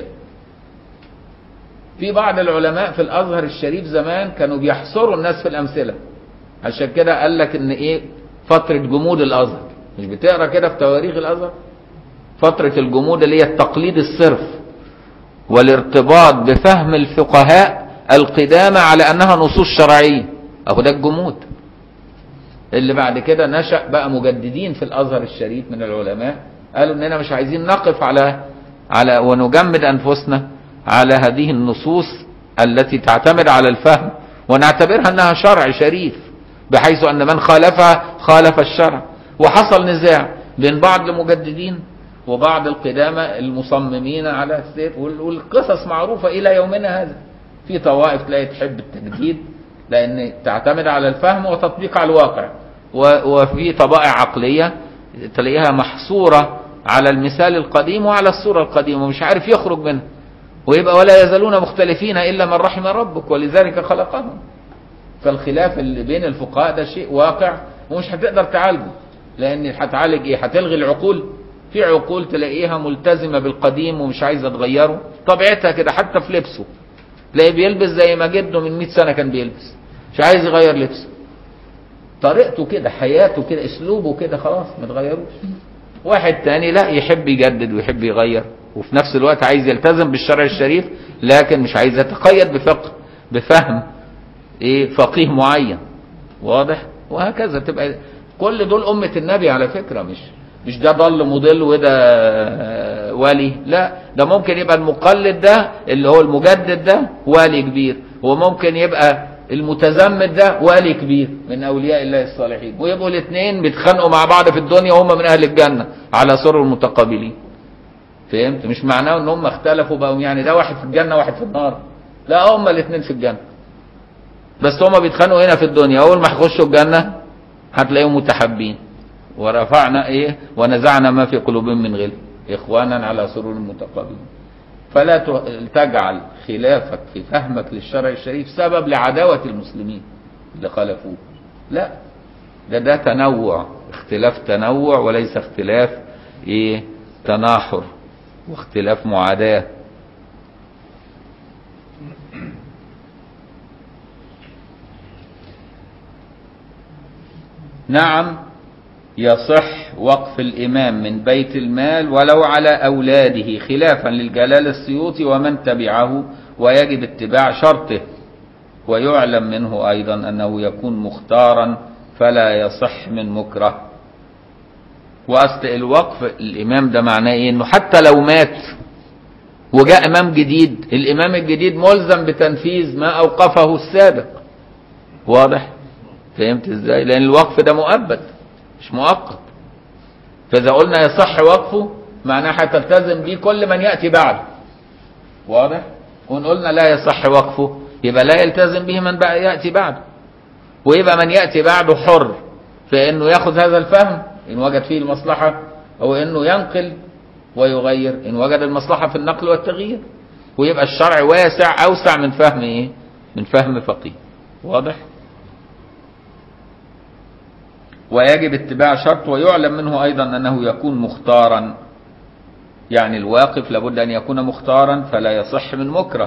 في بعض العلماء في الازهر الشريف زمان كانوا بيحصروا الناس في الامثله عشان كده قال لك ان ايه فتره جمود الازهر مش بتقرا كده في تواريخ الازهر فتره الجمود اللي هي التقليد الصرف والارتباط بفهم الفقهاء القدامى على انها نصوص شرعيه اهو ده الجمود اللي بعد كده نشأ بقى مجددين في الازهر الشريف من العلماء قالوا اننا مش عايزين نقف على على ونجمد انفسنا على هذه النصوص التي تعتمد على الفهم ونعتبرها انها شرع شريف بحيث ان من خالفها خالف الشرع وحصل نزاع بين بعض المجددين وبعض القدامى المصممين على السير وال- والقصص معروفة إلى يومنا هذا في طوائف تلاقي تحب التجديد لأن تعتمد على الفهم وتطبيق على الواقع و- وفي طبائع عقلية تلاقيها محصورة على المثال القديم وعلى الصورة القديمة ومش عارف يخرج منها ويبقى ولا يزالون مختلفين إلا من رحم ربك ولذلك خلقهم فالخلاف اللي بين الفقهاء ده شيء واقع ومش هتقدر تعالجه لأن هتعالج إيه هتلغي العقول في عقول تلاقيها ملتزمة بالقديم ومش عايزة تغيره طبيعتها كده حتى في لبسه تلاقيه بيلبس زي ما جده من 100 سنة كان بيلبس مش عايز يغير لبسه طريقته كده حياته كده اسلوبه كده خلاص ما تغيروش واحد تاني لا يحب يجدد ويحب يغير وفي نفس الوقت عايز يلتزم بالشرع الشريف لكن مش عايز يتقيد بفقه بفهم ايه فقيه معين واضح وهكذا تبقى كل دول أمة النبي على فكرة مش مش ده ضل مضل وده آه، ولي لا ده ممكن يبقى المقلد ده اللي هو المجدد ده ولي كبير وممكن يبقى المتزمت ده ولي كبير من اولياء الله الصالحين ويبقوا الاثنين بيتخانقوا مع بعض في الدنيا وهم من اهل الجنه على سرر متقابلين فهمت مش معناه ان هم اختلفوا بقوا يعني ده واحد في الجنه واحد في النار لا هم الاثنين في الجنه بس هم بيتخانقوا هنا في الدنيا اول ما يخشوا الجنه هتلاقيهم متحابين ورفعنا ايه ونزعنا ما في قلوبهم من غل اخوانا على سرور متقابلين فلا ت- تجعل خلافك في فهمك للشرع الشريف سبب لعداوة المسلمين اللي خالفوه لا ده ده تنوع اختلاف تنوع وليس اختلاف ايه تناحر واختلاف معاداة نعم يصح وقف الإمام من بيت المال ولو على أولاده خلافا للجلال السيوطي ومن تبعه ويجب اتباع شرطه ويعلم منه أيضا أنه يكون مختارا فلا يصح من مكره وأصل الوقف الإمام ده معناه إيه إنه حتى لو مات وجاء إمام جديد الإمام الجديد ملزم بتنفيذ ما أوقفه السابق واضح فهمت إزاي لأن الوقف ده مؤبد مش مؤقت فإذا قلنا يصح وقفه معناه هتلتزم بيه كل من يأتي بعده واضح وإن قلنا لا يصح وقفه يبقى لا يلتزم به من بقى يأتي بعده ويبقى من يأتي بعده حر فإنه ياخذ هذا الفهم إن وجد فيه المصلحة أو إنه ينقل ويغير إن وجد المصلحة في النقل والتغيير ويبقى الشرع واسع أوسع من فهم إيه؟ من فهم فقيه واضح؟ ويجب اتباع شرط ويعلم منه أيضا أنه يكون مختارا يعني الواقف لابد أن يكون مختارا فلا يصح من مكره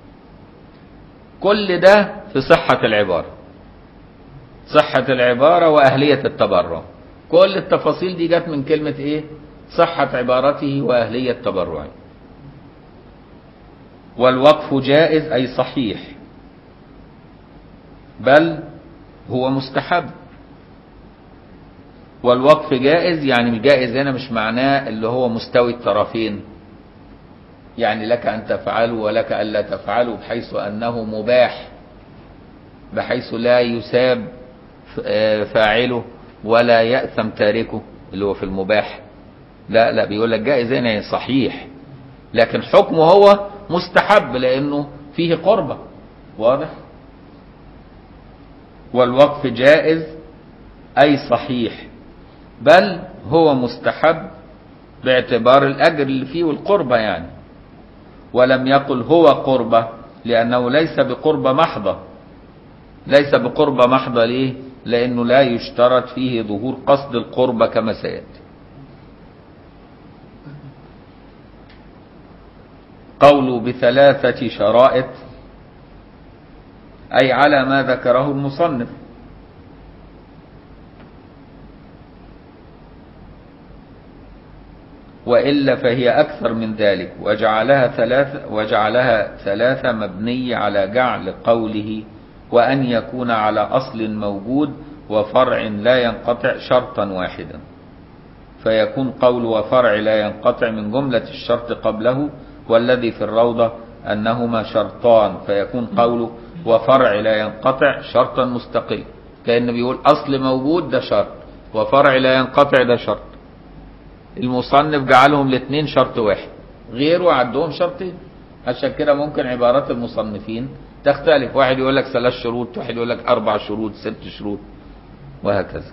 كل ده في صحة العبارة صحة العبارة وأهلية التبرع كل التفاصيل دي جت من كلمة إيه صحة عبارته وأهلية تبرعه والوقف جائز أي صحيح بل هو مستحب والوقف جائز يعني الجائز هنا مش معناه اللي هو مستوي الطرفين يعني لك أن تفعله ولك ألا تفعله بحيث أنه مباح بحيث لا يساب فاعله ولا يأثم تاركه اللي هو في المباح لا لا بيقول لك جائز هنا صحيح لكن حكمه هو مستحب لأنه فيه قربة واضح والوقف جائز أي صحيح بل هو مستحب باعتبار الأجر اللي فيه والقربة يعني ولم يقل هو قربة لأنه ليس بقربة محضة ليس بقربة محضة ليه لأنه لا يشترط فيه ظهور قصد القربة كما سيأتي قوله بثلاثة شرائط أي على ما ذكره المصنف وإلا فهي أكثر من ذلك وجعلها ثلاثة وجعلها ثلاثة مبنية على جعل قوله وأن يكون على أصل موجود وفرع لا ينقطع شرطا واحدا فيكون قول وفرع لا ينقطع من جملة الشرط قبله والذي في الروضة أنهما شرطان فيكون قوله وفرع لا ينقطع شرطا مستقل كأنه بيقول أصل موجود ده شرط وفرع لا ينقطع ده شرط المصنف جعلهم الاثنين شرط واحد غيره عدهم شرطين عشان كده ممكن عبارات المصنفين تختلف واحد يقول لك ثلاث شروط واحد يقول لك أربع شروط ست شروط وهكذا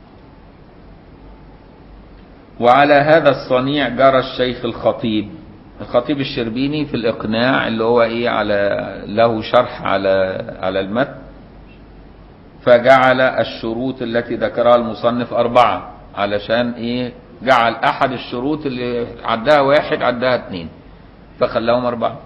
وعلى هذا الصنيع جرى الشيخ الخطيب الخطيب الشربيني في الإقناع اللي هو إيه على له شرح على على المتن فجعل الشروط التي ذكرها المصنف أربعة علشان إيه جعل أحد الشروط اللي عدها واحد عدها اتنين فخلاهم أربعة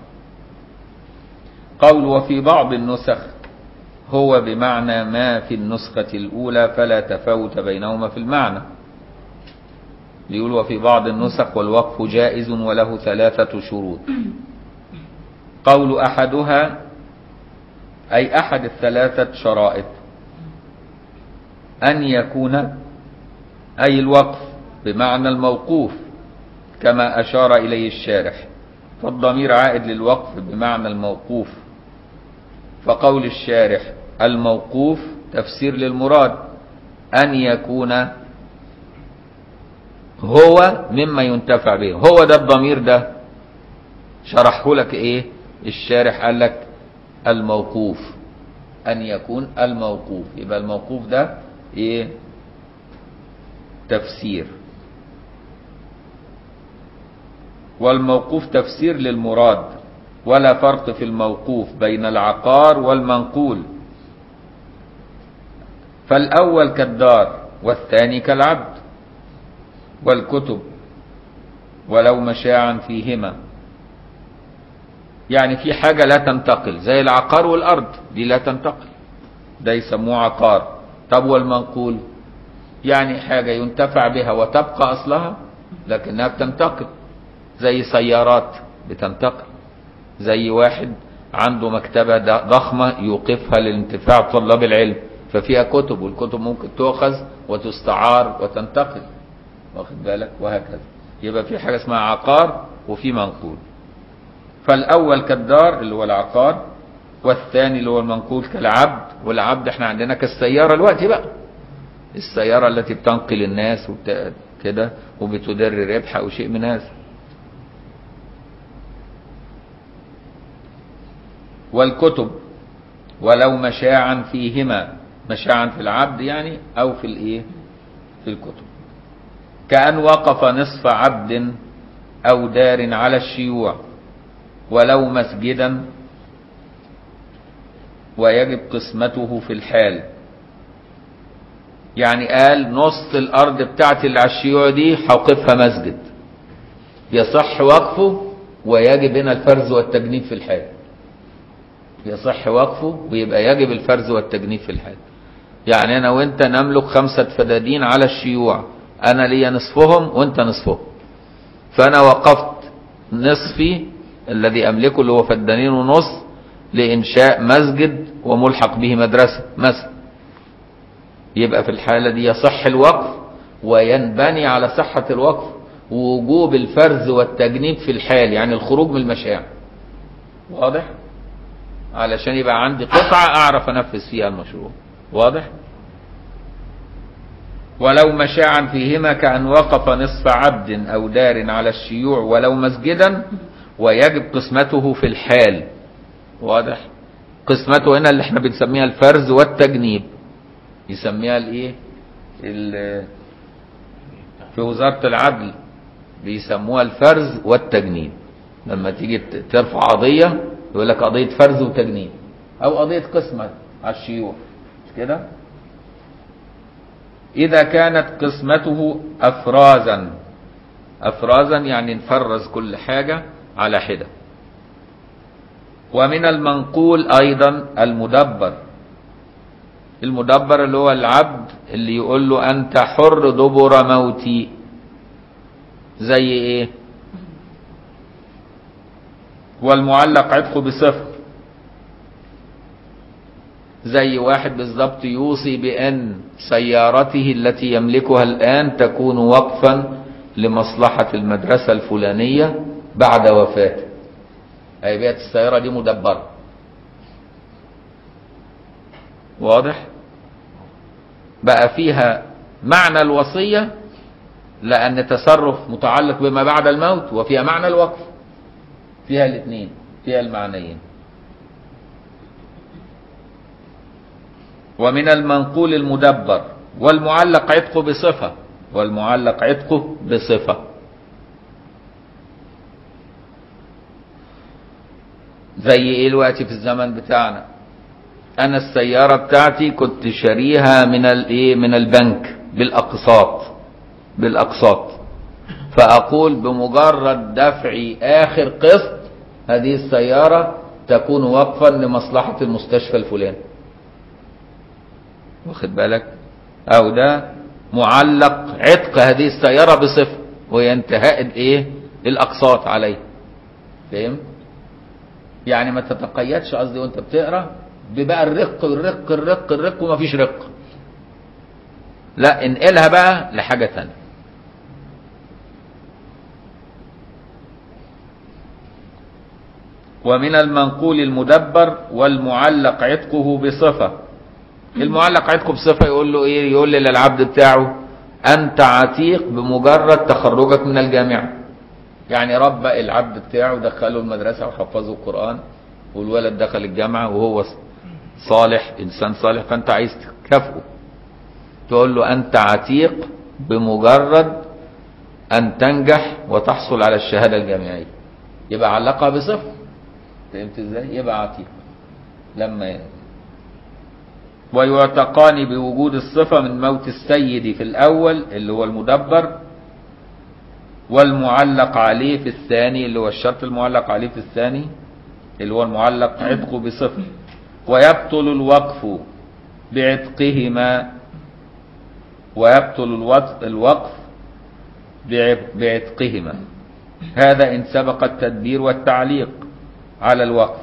قول وفي بعض النسخ هو بمعنى ما في النسخة الأولى فلا تفاوت بينهما في المعنى بيقول وفي بعض النسخ والوقف جائز وله ثلاثة شروط قول أحدها أي أحد الثلاثة شرائط أن يكون أي الوقف بمعنى الموقوف كما أشار إليه الشارح فالضمير عائد للوقف بمعنى الموقوف فقول الشارح الموقوف تفسير للمراد أن يكون هو مما ينتفع به هو ده الضمير ده شرحه لك ايه الشارح قال لك الموقوف ان يكون الموقوف يبقى الموقوف ده ايه تفسير والموقوف تفسير للمراد ولا فرق في الموقوف بين العقار والمنقول فالاول كالدار والثاني كالعبد والكتب ولو مشاعا فيهما يعني في حاجة لا تنتقل زي العقار والأرض دي لا تنتقل ده يسموه عقار طب والمنقول يعني حاجة ينتفع بها وتبقى أصلها لكنها بتنتقل زي سيارات بتنتقل زي واحد عنده مكتبة ضخمة يوقفها للانتفاع طلاب العلم ففيها كتب والكتب ممكن تؤخذ وتستعار وتنتقل واخد بالك وهكذا يبقى في حاجة اسمها عقار وفي منقول فالأول كالدار اللي هو العقار والثاني اللي هو المنقول كالعبد والعبد احنا عندنا كالسيارة الوقت بقى السيارة التي بتنقل الناس وبت... كده وبتدر ربح أو شيء من هذا والكتب ولو مشاعا فيهما مشاعا في العبد يعني أو في الإيه في الكتب كأن وقف نصف عبد أو دار على الشيوع ولو مسجدا ويجب قسمته في الحال يعني قال نص الأرض بتاعت اللي على الشيوع دي هوقفها مسجد يصح وقفه ويجب هنا الفرز والتجنيب في الحال يصح وقفه ويبقى يجب الفرز والتجنيب في الحال يعني أنا وأنت نملك خمسة فدادين على الشيوع أنا ليا نصفهم وأنت نصفهم فأنا وقفت نصفي الذي أملكه اللي هو فدانين ونص لإنشاء مسجد وملحق به مدرسة مثلا يبقى في الحالة دي يصح الوقف وينبني على صحة الوقف ووجوب الفرز والتجنيب في الحال يعني الخروج من المشاع واضح علشان يبقى عندي قطعة أعرف أنفذ فيها المشروع واضح ولو مشاعا فيهما كأن وقف نصف عبد أو دار على الشيوع ولو مسجدا ويجب قسمته في الحال واضح قسمته هنا اللي احنا بنسميها الفرز والتجنيب يسميها الايه في وزارة العدل بيسموها الفرز والتجنيب لما تيجي ترفع قضية يقول لك قضية فرز وتجنيب او قضية قسمة على الشيوع مش كده إذا كانت قسمته أفرازا أفرازا يعني نفرز كل حاجة على حدة ومن المنقول أيضا المدبر المدبر اللي هو العبد اللي يقول له أنت حر دبر موتي زي إيه والمعلق عتقه بصفر زي واحد بالضبط يوصي بأن سيارته التي يملكها الآن تكون وقفا لمصلحة المدرسة الفلانية بعد وفاته أي بيت السيارة دي مدبرة واضح بقى فيها معنى الوصية لأن تصرف متعلق بما بعد الموت وفيها معنى الوقف فيها الاثنين فيها المعنيين ومن المنقول المدبر والمعلق عتقه بصفة والمعلق عتقه بصفة زي ايه الوقت في الزمن بتاعنا انا السيارة بتاعتي كنت شاريها من الايه من البنك بالاقساط بالاقساط فاقول بمجرد دفع اخر قسط هذه السيارة تكون وقفا لمصلحة المستشفى الفلاني واخد بالك او ده معلق عتق هذه السيارة بصفة وهي انتهاء الايه الاقساط عليه فهمت يعني ما تتقيدش قصدي وانت بتقرا ببقى الرق الرق الرق الرق ومفيش رق لا انقلها بقى لحاجة تانية ومن المنقول المدبر والمعلق عتقه بصفة المعلق عتقه بصفة يقول له ايه يقول للعبد بتاعه انت عتيق بمجرد تخرجك من الجامعة يعني ربى العبد بتاعه دخله المدرسة وحفظه القرآن والولد دخل الجامعة وهو صالح انسان صالح فانت عايز تكافئه تقول له انت عتيق بمجرد ان تنجح وتحصل على الشهادة الجامعية يبقى علقها بصفة فهمت ازاي يبقى عتيق لما ي... ويعتقان بوجود الصفة من موت السيد في الأول اللي هو المدبر والمعلق عليه في الثاني اللي هو الشرط المعلق عليه في الثاني اللي هو المعلق عتقه بصفة ويبطل الوقف بعتقهما ويبطل الوقف بعتقهما هذا إن سبق التدبير والتعليق على الوقف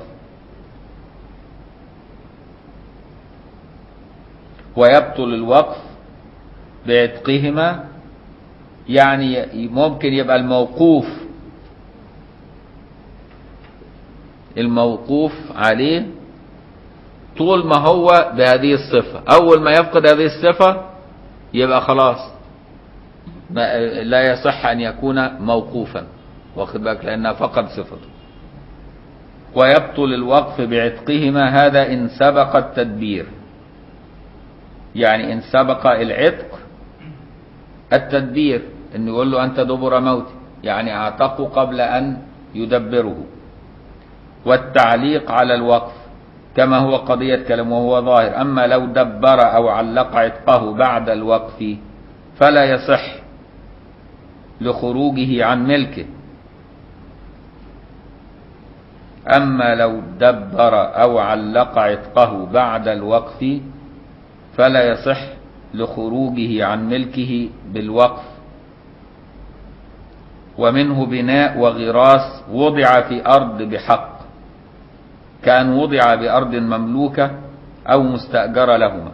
ويبطل الوقف بعتقهما يعني ممكن يبقى الموقوف الموقوف عليه طول ما هو بهذه الصفة أول ما يفقد هذه الصفة يبقى خلاص لا يصح أن يكون موقوفا واخد بالك لأنها فقد صفته ويبطل الوقف بعتقهما هذا إن سبق التدبير يعني إن سبق العتق التدبير إنه يقول له أنت دبر موتي يعني أعتقه قبل أن يدبره والتعليق على الوقف كما هو قضية كلام وهو ظاهر أما لو دبر أو علق عتقه بعد الوقف فلا يصح لخروجه عن ملكه أما لو دبر أو علق عتقه بعد الوقف فلا يصح لخروجه عن ملكه بالوقف ومنه بناء وغراس وضع في أرض بحق كان وضع بأرض مملوكة أو مستأجر لهما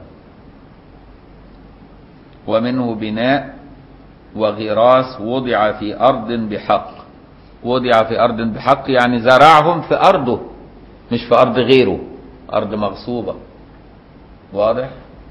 ومنه بناء وغراس وضع في أرض بحق وضع في أرض بحق يعني زرعهم في أرضه مش في أرض غيره أرض مغصوبة واضح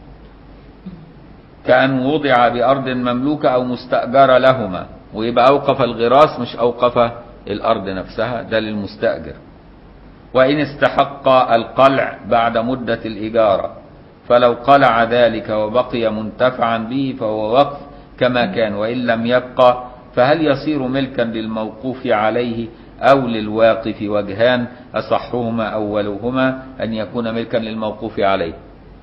كأن وضع بأرض مملوكة أو مستأجر لهما ويبقى أوقف الغراس مش أوقف الأرض نفسها ده للمستأجر وإن استحق القلع بعد مدة الإجارة فلو قلع ذلك وبقي منتفعا به فهو وقف كما كان وإن لم يبقى فهل يصير ملكا للموقوف عليه أو للواقف وجهان أصحهما أولهما أن يكون ملكا للموقوف عليه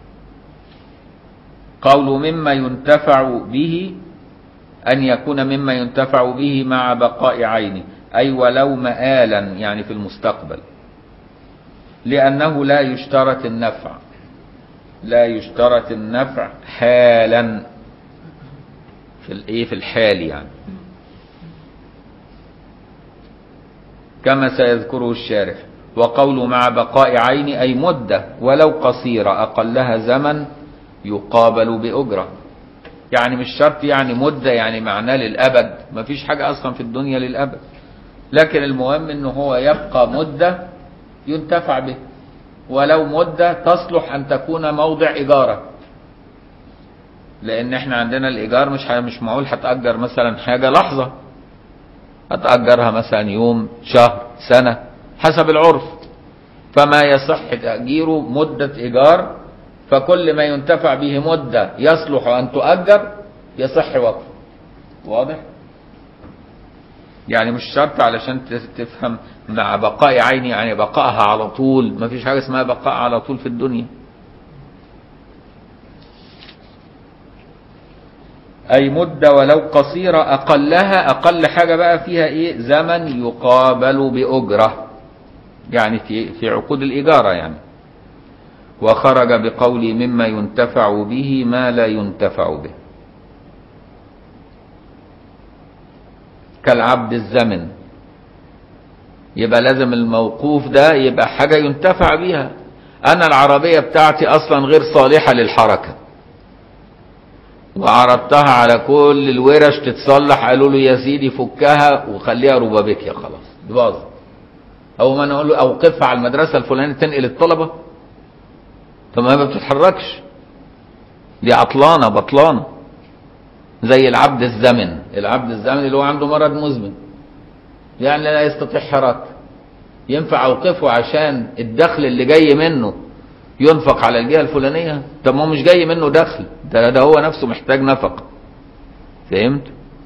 قول مما ينتفع به أن يكون مما ينتفع به مع بقاء عينه أي ولو مآلا يعني في المستقبل لأنه لا يشترط النفع لا يشترط النفع حالا في الايه في الحال يعني كما سيذكره الشارح وقول مع بقاء عين أي مدة ولو قصيرة أقلها زمن يقابل بأجرة يعني مش شرط يعني مدة يعني معناه للأبد ما فيش حاجة أصلا في الدنيا للأبد لكن المهم أنه هو يبقى مدة ينتفع به ولو مدة تصلح أن تكون موضع إيجارة لأن احنا عندنا الإيجار مش مش معقول هتأجر مثلا حاجة لحظة هتأجرها مثلا يوم شهر سنة حسب العرف فما يصح تأجيره مدة إيجار فكل ما ينتفع به مدة يصلح أن تؤجر يصح وقفه واضح يعني مش شرط علشان ت- تفهم مع بقاء عيني يعني بقائها على طول ما فيش حاجة اسمها بقاء على طول في الدنيا أي مدة ولو قصيرة أقلها أقل حاجة بقى فيها إيه زمن يقابل بأجرة يعني في في عقود الإجارة يعني وخرج بقول مما ينتفع به ما لا ينتفع به كالعبد الزمن يبقى لازم الموقوف ده يبقى حاجة ينتفع بيها أنا العربية بتاعتي أصلا غير صالحة للحركة وعرضتها على كل الورش تتصلح قالوا له يا سيدي فكها وخليها ربابيكيا خلاص دي باظت او ما انا اقول له اوقفها على المدرسه الفلانيه تنقل الطلبه طب ما هي ما بتتحركش دي عطلانه بطلانه زي العبد الزمن العبد الزمن اللي هو عنده مرض مزمن يعني لا يستطيع حركه ينفع اوقفه عشان الدخل اللي جاي منه ينفق على الجهه الفلانيه طب ما هو مش جاي منه دخل ده ده هو نفسه محتاج نفقه فهمت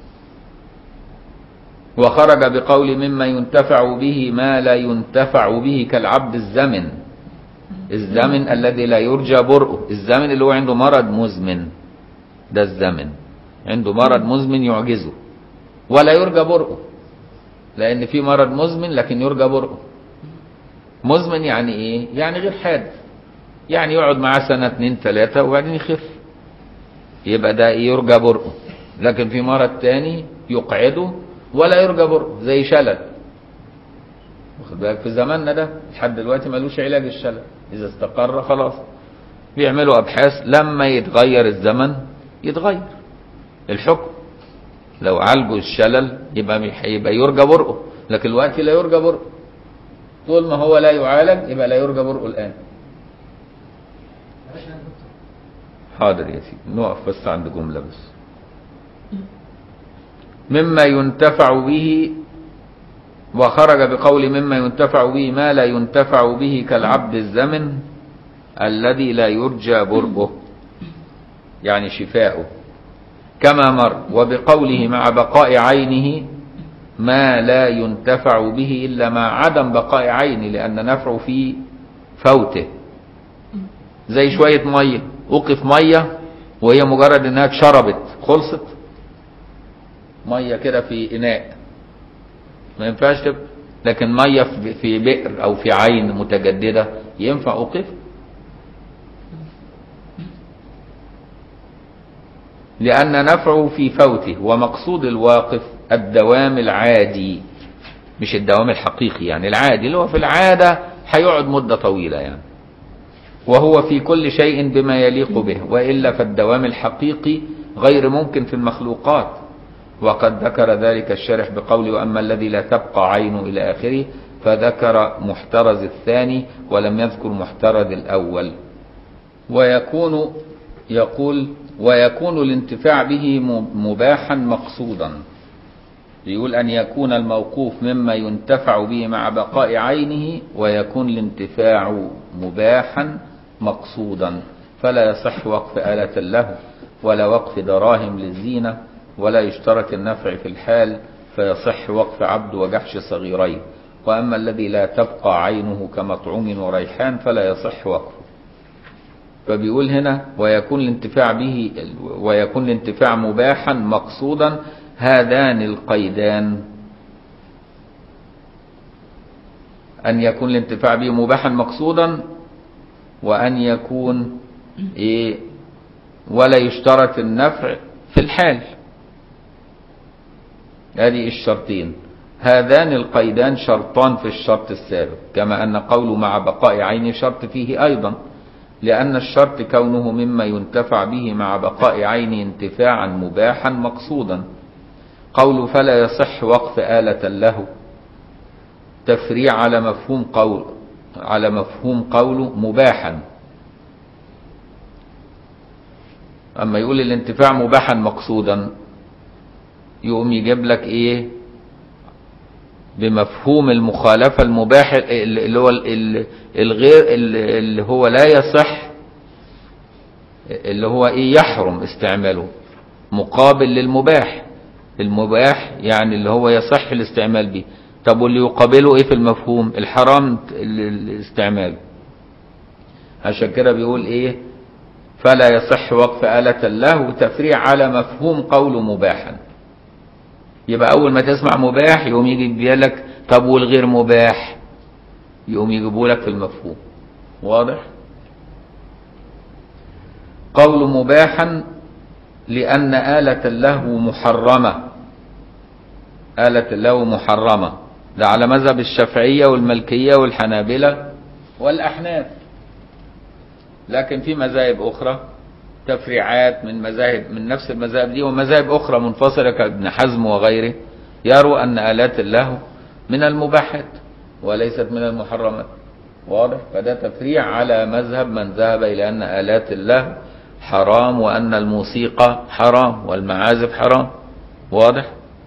وخرج بقول مما ينتفع به ما لا ينتفع به كالعبد الزمن الزمن الذي لا يرجى برؤه الزمن اللي هو عنده مرض مزمن ده الزمن عنده مرض مزمن يعجزه ولا يرجى برؤه لان في مرض مزمن لكن يرجى برؤه مزمن يعني ايه يعني غير حادث يعني يقعد معاه سنة اتنين تلاتة وبعدين يخف يبقى ده يرجى برؤه لكن في مرض تاني يقعده ولا يرجى برؤه زي شلل واخد بالك في زماننا ده لحد دلوقتي ملوش علاج الشلل اذا استقر خلاص بيعملوا ابحاث لما يتغير الزمن يتغير الحكم لو عالجوا الشلل يبقى يبقى يرجى برؤه لكن الوقت لا يرجى برؤه طول ما هو لا يعالج يبقى لا يرجى برؤه الان حاضر يا سيدي نقف بس عند جملة بس مما ينتفع به وخرج بقول مما ينتفع به ما لا ينتفع به كالعبد الزمن الذي لا يرجى برؤه يعني شفاؤه كما مر وبقوله مع بقاء عينه ما لا ينتفع به إلا مع عدم بقاء عينه لأن نفعه في فوته زي شوية مية أوقف مية وهي مجرد إنها اتشربت خلصت مية كده في إناء ما ينفعش تبقى لكن مية في- في بئر أو في عين متجددة ينفع أوقف لأن نفعه في فوته ومقصود الواقف الدوام العادي مش الدوام الحقيقي يعني العادي اللي هو في العادة هيقعد مدة طويلة يعني وهو في كل شيء بما يليق به وإلا فالدوام الحقيقي غير ممكن في المخلوقات وقد ذكر ذلك الشارح بقول وأما الذي لا تبقى عينه إلى آخره فذكر محترز الثاني ولم يذكر محترز الأول ويكون يقول ويكون الانتفاع به مباحا مقصودا يقول أن يكون الموقوف مما ينتفع به مع بقاء عينه ويكون الانتفاع مباحا مقصودا فلا يصح وقف آلة له ولا وقف دراهم للزينة ولا يشترط النفع في الحال فيصح وقف عبد وجحش صغيرين وأما الذي لا تبقى عينه كمطعوم وريحان فلا يصح وقفه فبيقول هنا ويكون الانتفاع به ويكون الانتفاع مباحا مقصودا هذان القيدان أن يكون الانتفاع به مباحا مقصودا وأن يكون إيه ولا يشترط النفع في الحال هذه الشرطين هذان القيدان شرطان في الشرط السابق كما أن قول مع بقاء عين شرط فيه أيضا لأن الشرط كونه مما ينتفع به مع بقاء عين انتفاعا مباحا مقصودا قول فلا يصح وقف آلة له تفريع على مفهوم قول على مفهوم قوله مباحا أما يقول الانتفاع مباحا مقصودا يقوم يجيب لك ايه بمفهوم المخالفة المباح اللي هو الغير اللي هو لا يصح اللي هو ايه يحرم استعماله مقابل للمباح المباح يعني اللي هو يصح الاستعمال به طب واللي يقابله ايه في المفهوم الحرام ال- ال- الاستعمال عشان كده بيقول ايه فلا يصح وقف آلة اللهو تفريع على مفهوم قوله مباحا يبقى أول ما تسمع مباح يقوم يجي يديلك طب والغير مباح يقوم يجيبوا لك في المفهوم واضح قول مباحا لأن آلة اللهو محرمة آلة اللهو محرمة ده على مذهب الشافعية والملكية والحنابلة والأحناف لكن في مذاهب أخرى تفريعات من مذاهب من نفس المذاهب دي ومذاهب أخرى منفصلة كابن حزم وغيره يروا أن آلات اللهو من المباحات وليست من المحرمات واضح فده تفريع على مذهب من ذهب إلى أن آلات اللهو حرام وأن الموسيقى حرام والمعازف حرام واضح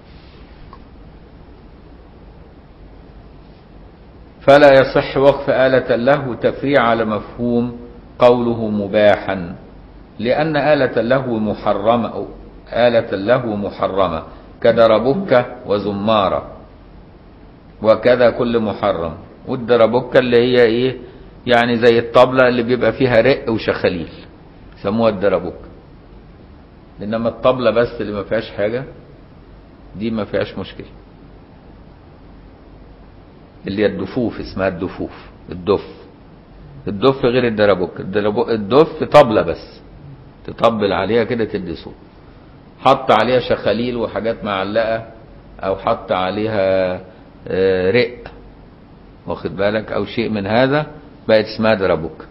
فلا يصح وقف آلة اللهو تفريع على مفهوم قوله مباحا لأن آلة اللهو محرمة أو آلة اللهو محرمة كدربكة وزمارة وكذا كل محرم والدربكة اللي هي ايه يعني زي الطبلة اللي بيبقى فيها رق وشخاليل سموها الدربكة انما الطبلة بس اللي ما فيهاش حاجة دي ما فيهاش مشكلة اللي هي الدفوف اسمها الدفوف الدف الدف غير الدربك الدربك الدف طبلة بس تطبل عليها كده تدي صوت حط عليها شخاليل وحاجات معلقة او حط عليها آه، رق واخد بالك او شيء من هذا بقت اسمها دربك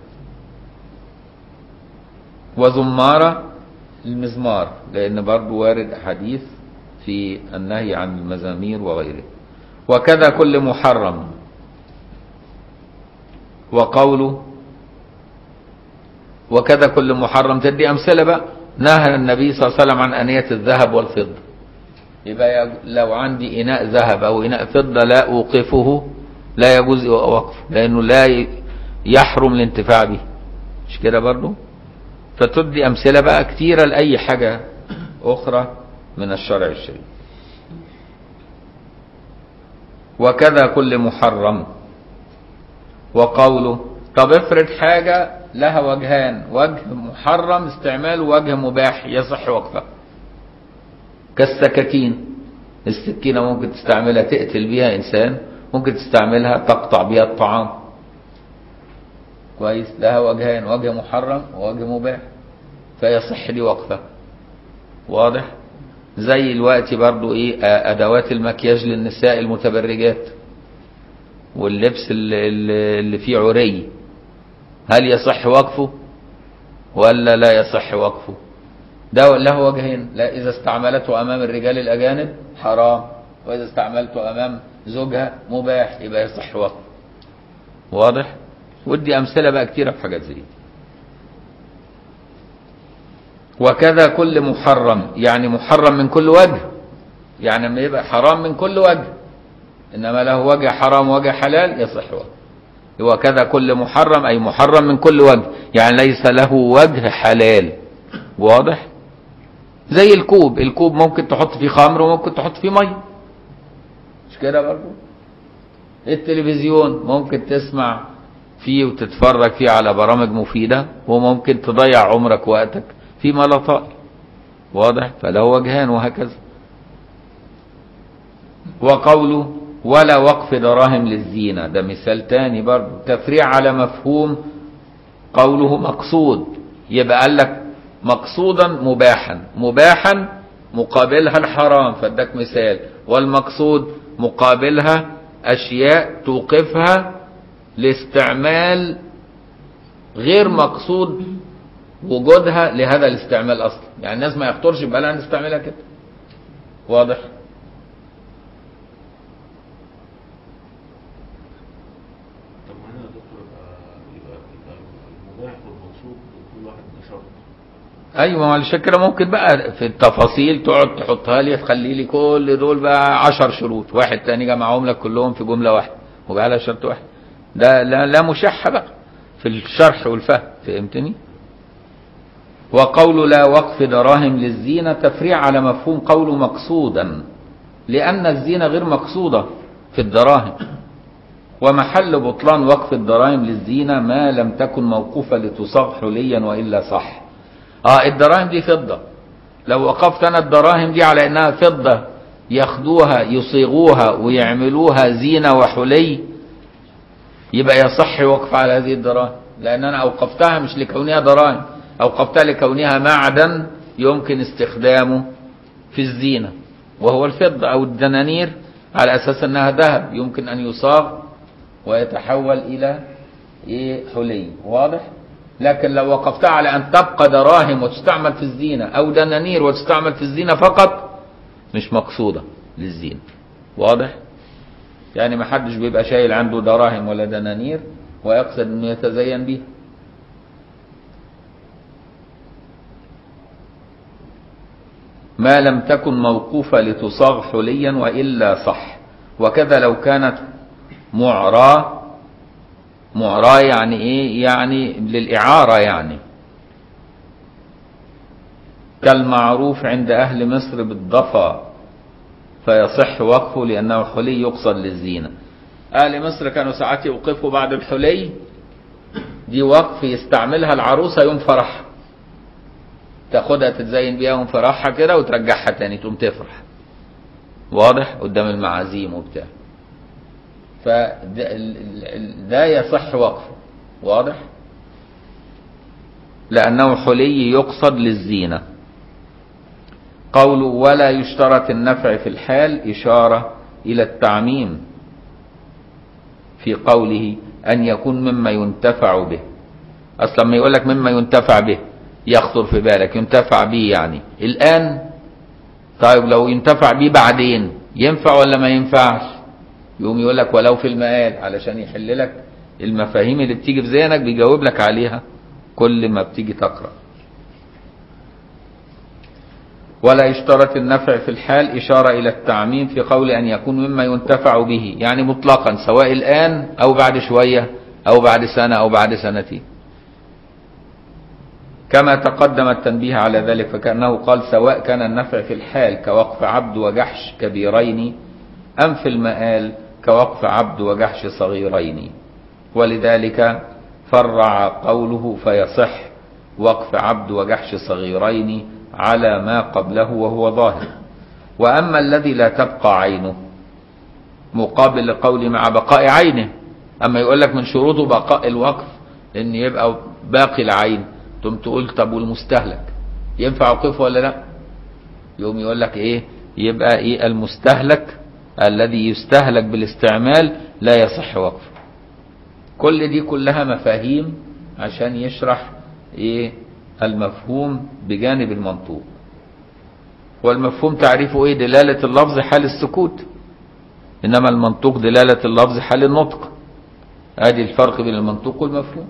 وزمارة المزمار لان برضو وارد حديث في النهي عن المزامير وغيره وكذا كل محرم وقوله وكذا كل محرم تدي أمثلة بقى نهى النبي صلى الله عليه وسلم عن أنية الذهب والفضة يبقى يج- لو عندي إناء ذهب أو إناء فضة لا أوقفه لا يجوز وقفه لأنه لا ي- يحرم الانتفاع به مش كده برضو فتدي أمثلة بقى كتيرة لأي حاجة أخرى من الشرع الشريف وكذا كل محرم وقوله طب افرض حاجة لها وجهان وجه محرم استعماله وجه مباح يصح وقفه كالسكاكين السكينة ممكن تستعملها تقتل بيها إنسان ممكن تستعملها تقطع بيها الطعام كويس لها وجهان وجه محرم ووجه مباح فيصح لي وقفه واضح زي الوقت برضو ايه آه، ادوات المكياج للنساء المتبرجات واللبس اللي, اللي اللي فيه عري هل يصح وقفه ولا لا يصح وقفه ده له وجهين لا اذا استعملته امام الرجال الاجانب حرام واذا استعملته امام زوجها مباح يبقى يصح وقفه واضح ودي امثله بقى كتيره في حاجات زي دي وكذا كل محرم يعني محرم من كل وجه يعني لما يبقى حرام من كل وجه انما له وجه حرام وجه حلال يصح وجه وكذا كل محرم اي محرم من كل وجه يعني ليس له وجه حلال واضح زي الكوب الكوب ممكن تحط فيه خمر وممكن تحط فيه ميه مش كده برضه التلفزيون ممكن تسمع فيه وتتفرج فيه على برامج مفيدة وممكن تضيع عمرك وقتك فيما لا طائل واضح فله وجهان وهكذا وقوله ولا وقف دراهم للزينة ده مثال تاني برضه تفريع على مفهوم قوله مقصود يبقى قال لك مقصودا مباحا مباحا مقابلها الحرام فادك مثال والمقصود مقابلها أشياء توقفها لاستعمال غير مقصود وجودها لهذا الاستعمال اصلا يعني الناس ما يخطرش ببالها نستعملها كده واضح طب ما هنا يا دكتور يبقى يبقى يبقى المباح والمقصود كل واحد بشرط ايوه ما عشان كده ممكن بقى في التفاصيل تقعد تحطها لي تخلي لي كل دول بقى عشر شروط واحد تاني جمعهم لك كلهم في جمله واحده وبقى لها شرط واحد ده لا لا مشحه بقى في الشرح والفهم فهمتني وقول لا وقف دراهم للزينة تفريع على مفهوم قول مقصودا لأن الزينة غير مقصودة في الدراهم ومحل بطلان وقف الدراهم للزينة ما لم تكن موقوفة لتصاغ حليا وإلا صح اه الدراهم دي فضة لو وقفت أنا الدراهم دي على إنها فضة ياخدوها يصيغوها ويعملوها زينة وحلي يبقى يصح وقف على هذه الدراهم لأن أنا أوقفتها مش لكونها دراهم أوقفتها لكونها معدن يمكن استخدامه في الزينة وهو الفضة أو الدنانير على أساس أنها ذهب يمكن أن يصاغ ويتحول إلى إيه حلي واضح لكن لو وقفتها على أن تبقى دراهم وتستعمل في الزينة أو دنانير وتستعمل في الزينة فقط مش مقصودة للزينة واضح يعني ما حدش بيبقى شايل عنده دراهم ولا دنانير ويقصد انه يتزين بيها ما لم تكن موقوفة لتصاغ حليا وإلا صح وكذا لو كانت معرى معرى يعني ايه يعني للإعارة يعني كالمعروف عند أهل مصر بالضفا فيصح وقفه لأنه حلي يقصد للزينة أهل مصر كانوا ساعات يوقفوا بعد الحلي دي وقف يستعملها العروسة يوم فرحها تاخدها تتزين بيها يوم فرحها كده وترجعها تاني تقوم تفرح واضح قدام المعازيم وبتاع فده يصح وقفه واضح لأنه حلي يقصد للزينة قوله ولا يشترط النفع في الحال إشارة إلى التعميم في قوله أن يكون مما ينتفع به أصلا ما يقول لك مما ينتفع به يخطر في بالك ينتفع به يعني الآن طيب لو ينتفع به بعدين ينفع ولا ما ينفعش يقوم يقول لك ولو في المآل علشان يحل لك المفاهيم اللي بتيجي في ذهنك بيجاوب لك عليها كل ما بتيجي تقرأ ولا يشترط النفع في الحال إشارة إلى التعميم في قول أن يكون مما ينتفع به يعني مطلقا سواء الآن أو بعد شوية أو بعد سنة أو بعد سنتين كما تقدم التنبيه على ذلك فكأنه قال سواء كان النفع في الحال كوقف عبد وجحش كبيرين أم في المآل كوقف عبد وجحش صغيرين ولذلك فرع قوله فيصح وقف عبد وجحش صغيرين على ما قبله وهو ظاهر وأما الذي لا تبقى عينه مقابل لقول مع بقاء عينه أما يقول لك من شروطه بقاء الوقف إن يبقى باقي العين ثم تقول طب والمستهلك ينفع وقفه ولا لا يقوم يقول لك ايه يبقى ايه المستهلك الذي يستهلك بالاستعمال لا يصح وقفه كل دي كلها مفاهيم عشان يشرح ايه المفهوم بجانب المنطوق والمفهوم تعريفه ايه دلالة اللفظ حال السكوت انما المنطوق دلالة اللفظ حال النطق ادي الفرق بين المنطوق والمفهوم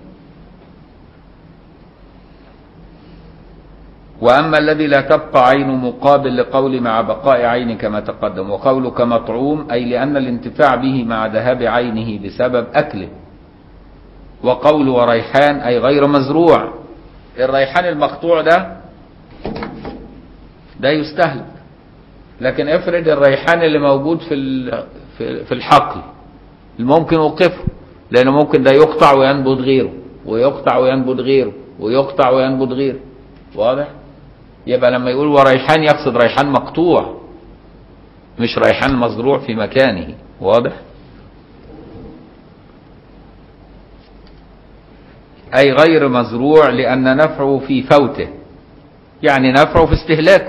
وأما الذي لا تبقى عين مقابل لقول مع بقاء عين كما تقدم وقول كمطعوم أي لأن الانتفاع به مع ذهاب عينه بسبب أكله وقول وريحان أي غير مزروع الريحان المقطوع ده ده يستهلك لكن افرض الريحان اللي موجود في في الحقل ممكن اوقفه لانه ممكن ده يقطع وينبت غيره ويقطع وينبت غيره ويقطع وينبت غيره واضح يبقى لما يقول وريحان يقصد ريحان مقطوع مش ريحان مزروع في مكانه واضح أي غير مزروع لأن نفعه في فوته يعني نفعه في استهلاكه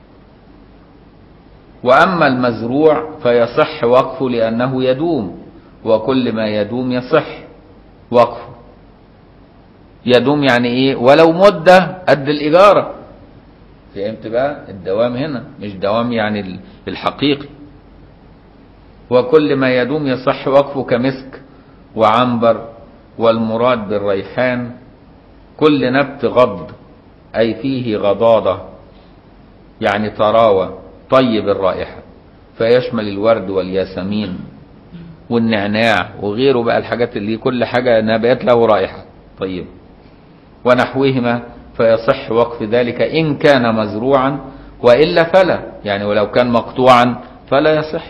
وأما المزروع فيصح وقفه لأنه يدوم وكل ما يدوم يصح وقفه يدوم يعني ايه ولو مدة قد الإجارة فهمت بقى الدوام هنا مش دوام يعني الحقيقي وكل ما يدوم يصح وقفه كمسك وعنبر والمراد بالريحان كل نبت غض أي فيه غضاضة يعني طراوة طيب الرائحة فيشمل الورد والياسمين والنعناع وغيره بقى الحاجات اللي كل حاجة نبات له رائحة طيب ونحوهما فيصح وقف ذلك إن كان مزروعا وإلا فلا يعني ولو كان مقطوعا فلا يصح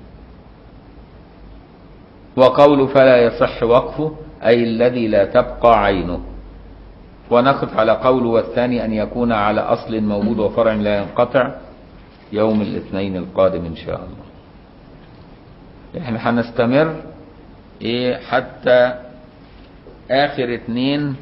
وقول فلا يصح وقفه أي الذي لا تبقى عينه ونقف على قول والثاني أن يكون على أصل موجود وفرع لا ينقطع يوم الاثنين القادم إن شاء الله احنا هنستمر ايه حتى آخر اتنين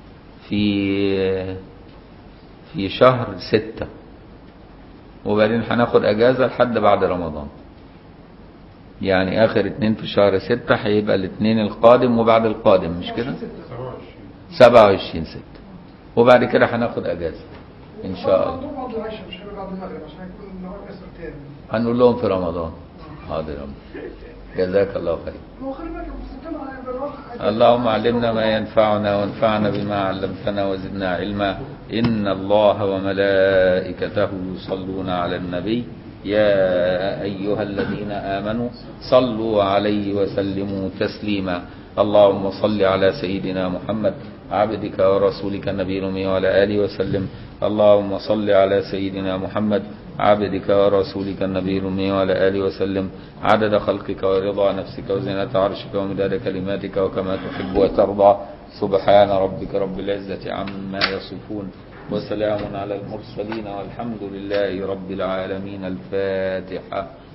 في في شهر ستة وبعدين هناخد أجازة لحد بعد رمضان يعني آخر اتنين في شهر ستة هيبقى الاثنين القادم وبعد القادم مش كده؟ 27 ستة وبعد كده هناخد أجازة إن شاء الله بعد العشاء مش هيبقى بعد المغرب عشان يكون النهار كسر تاني هنقول لهم في رمضان حاضر يا رب. جزاك الله خير هو خلي بالك بتتكلم عن بالراحه اللهم علمنا ما ينفعنا وانفعنا بما علمتنا وزدنا علما إن الله وملائكته يصلون على النبي يا أيها الذين آمنوا صلوا عليه وسلموا تسليما اللهم صل على سيدنا محمد عبدك ورسولك النبي الأمي وعلى آله وسلم اللهم صل على سيدنا محمد عبدك ورسولك النبي الأمي وعلى آله وسلم عدد خلقك ورضا نفسك وزنة عرشك ومداد كلماتك وكما تحب وترضى سبحان ربك رب العزة عما يصفون وسلام على المرسلين والحمد لله رب العالمين الفاتحة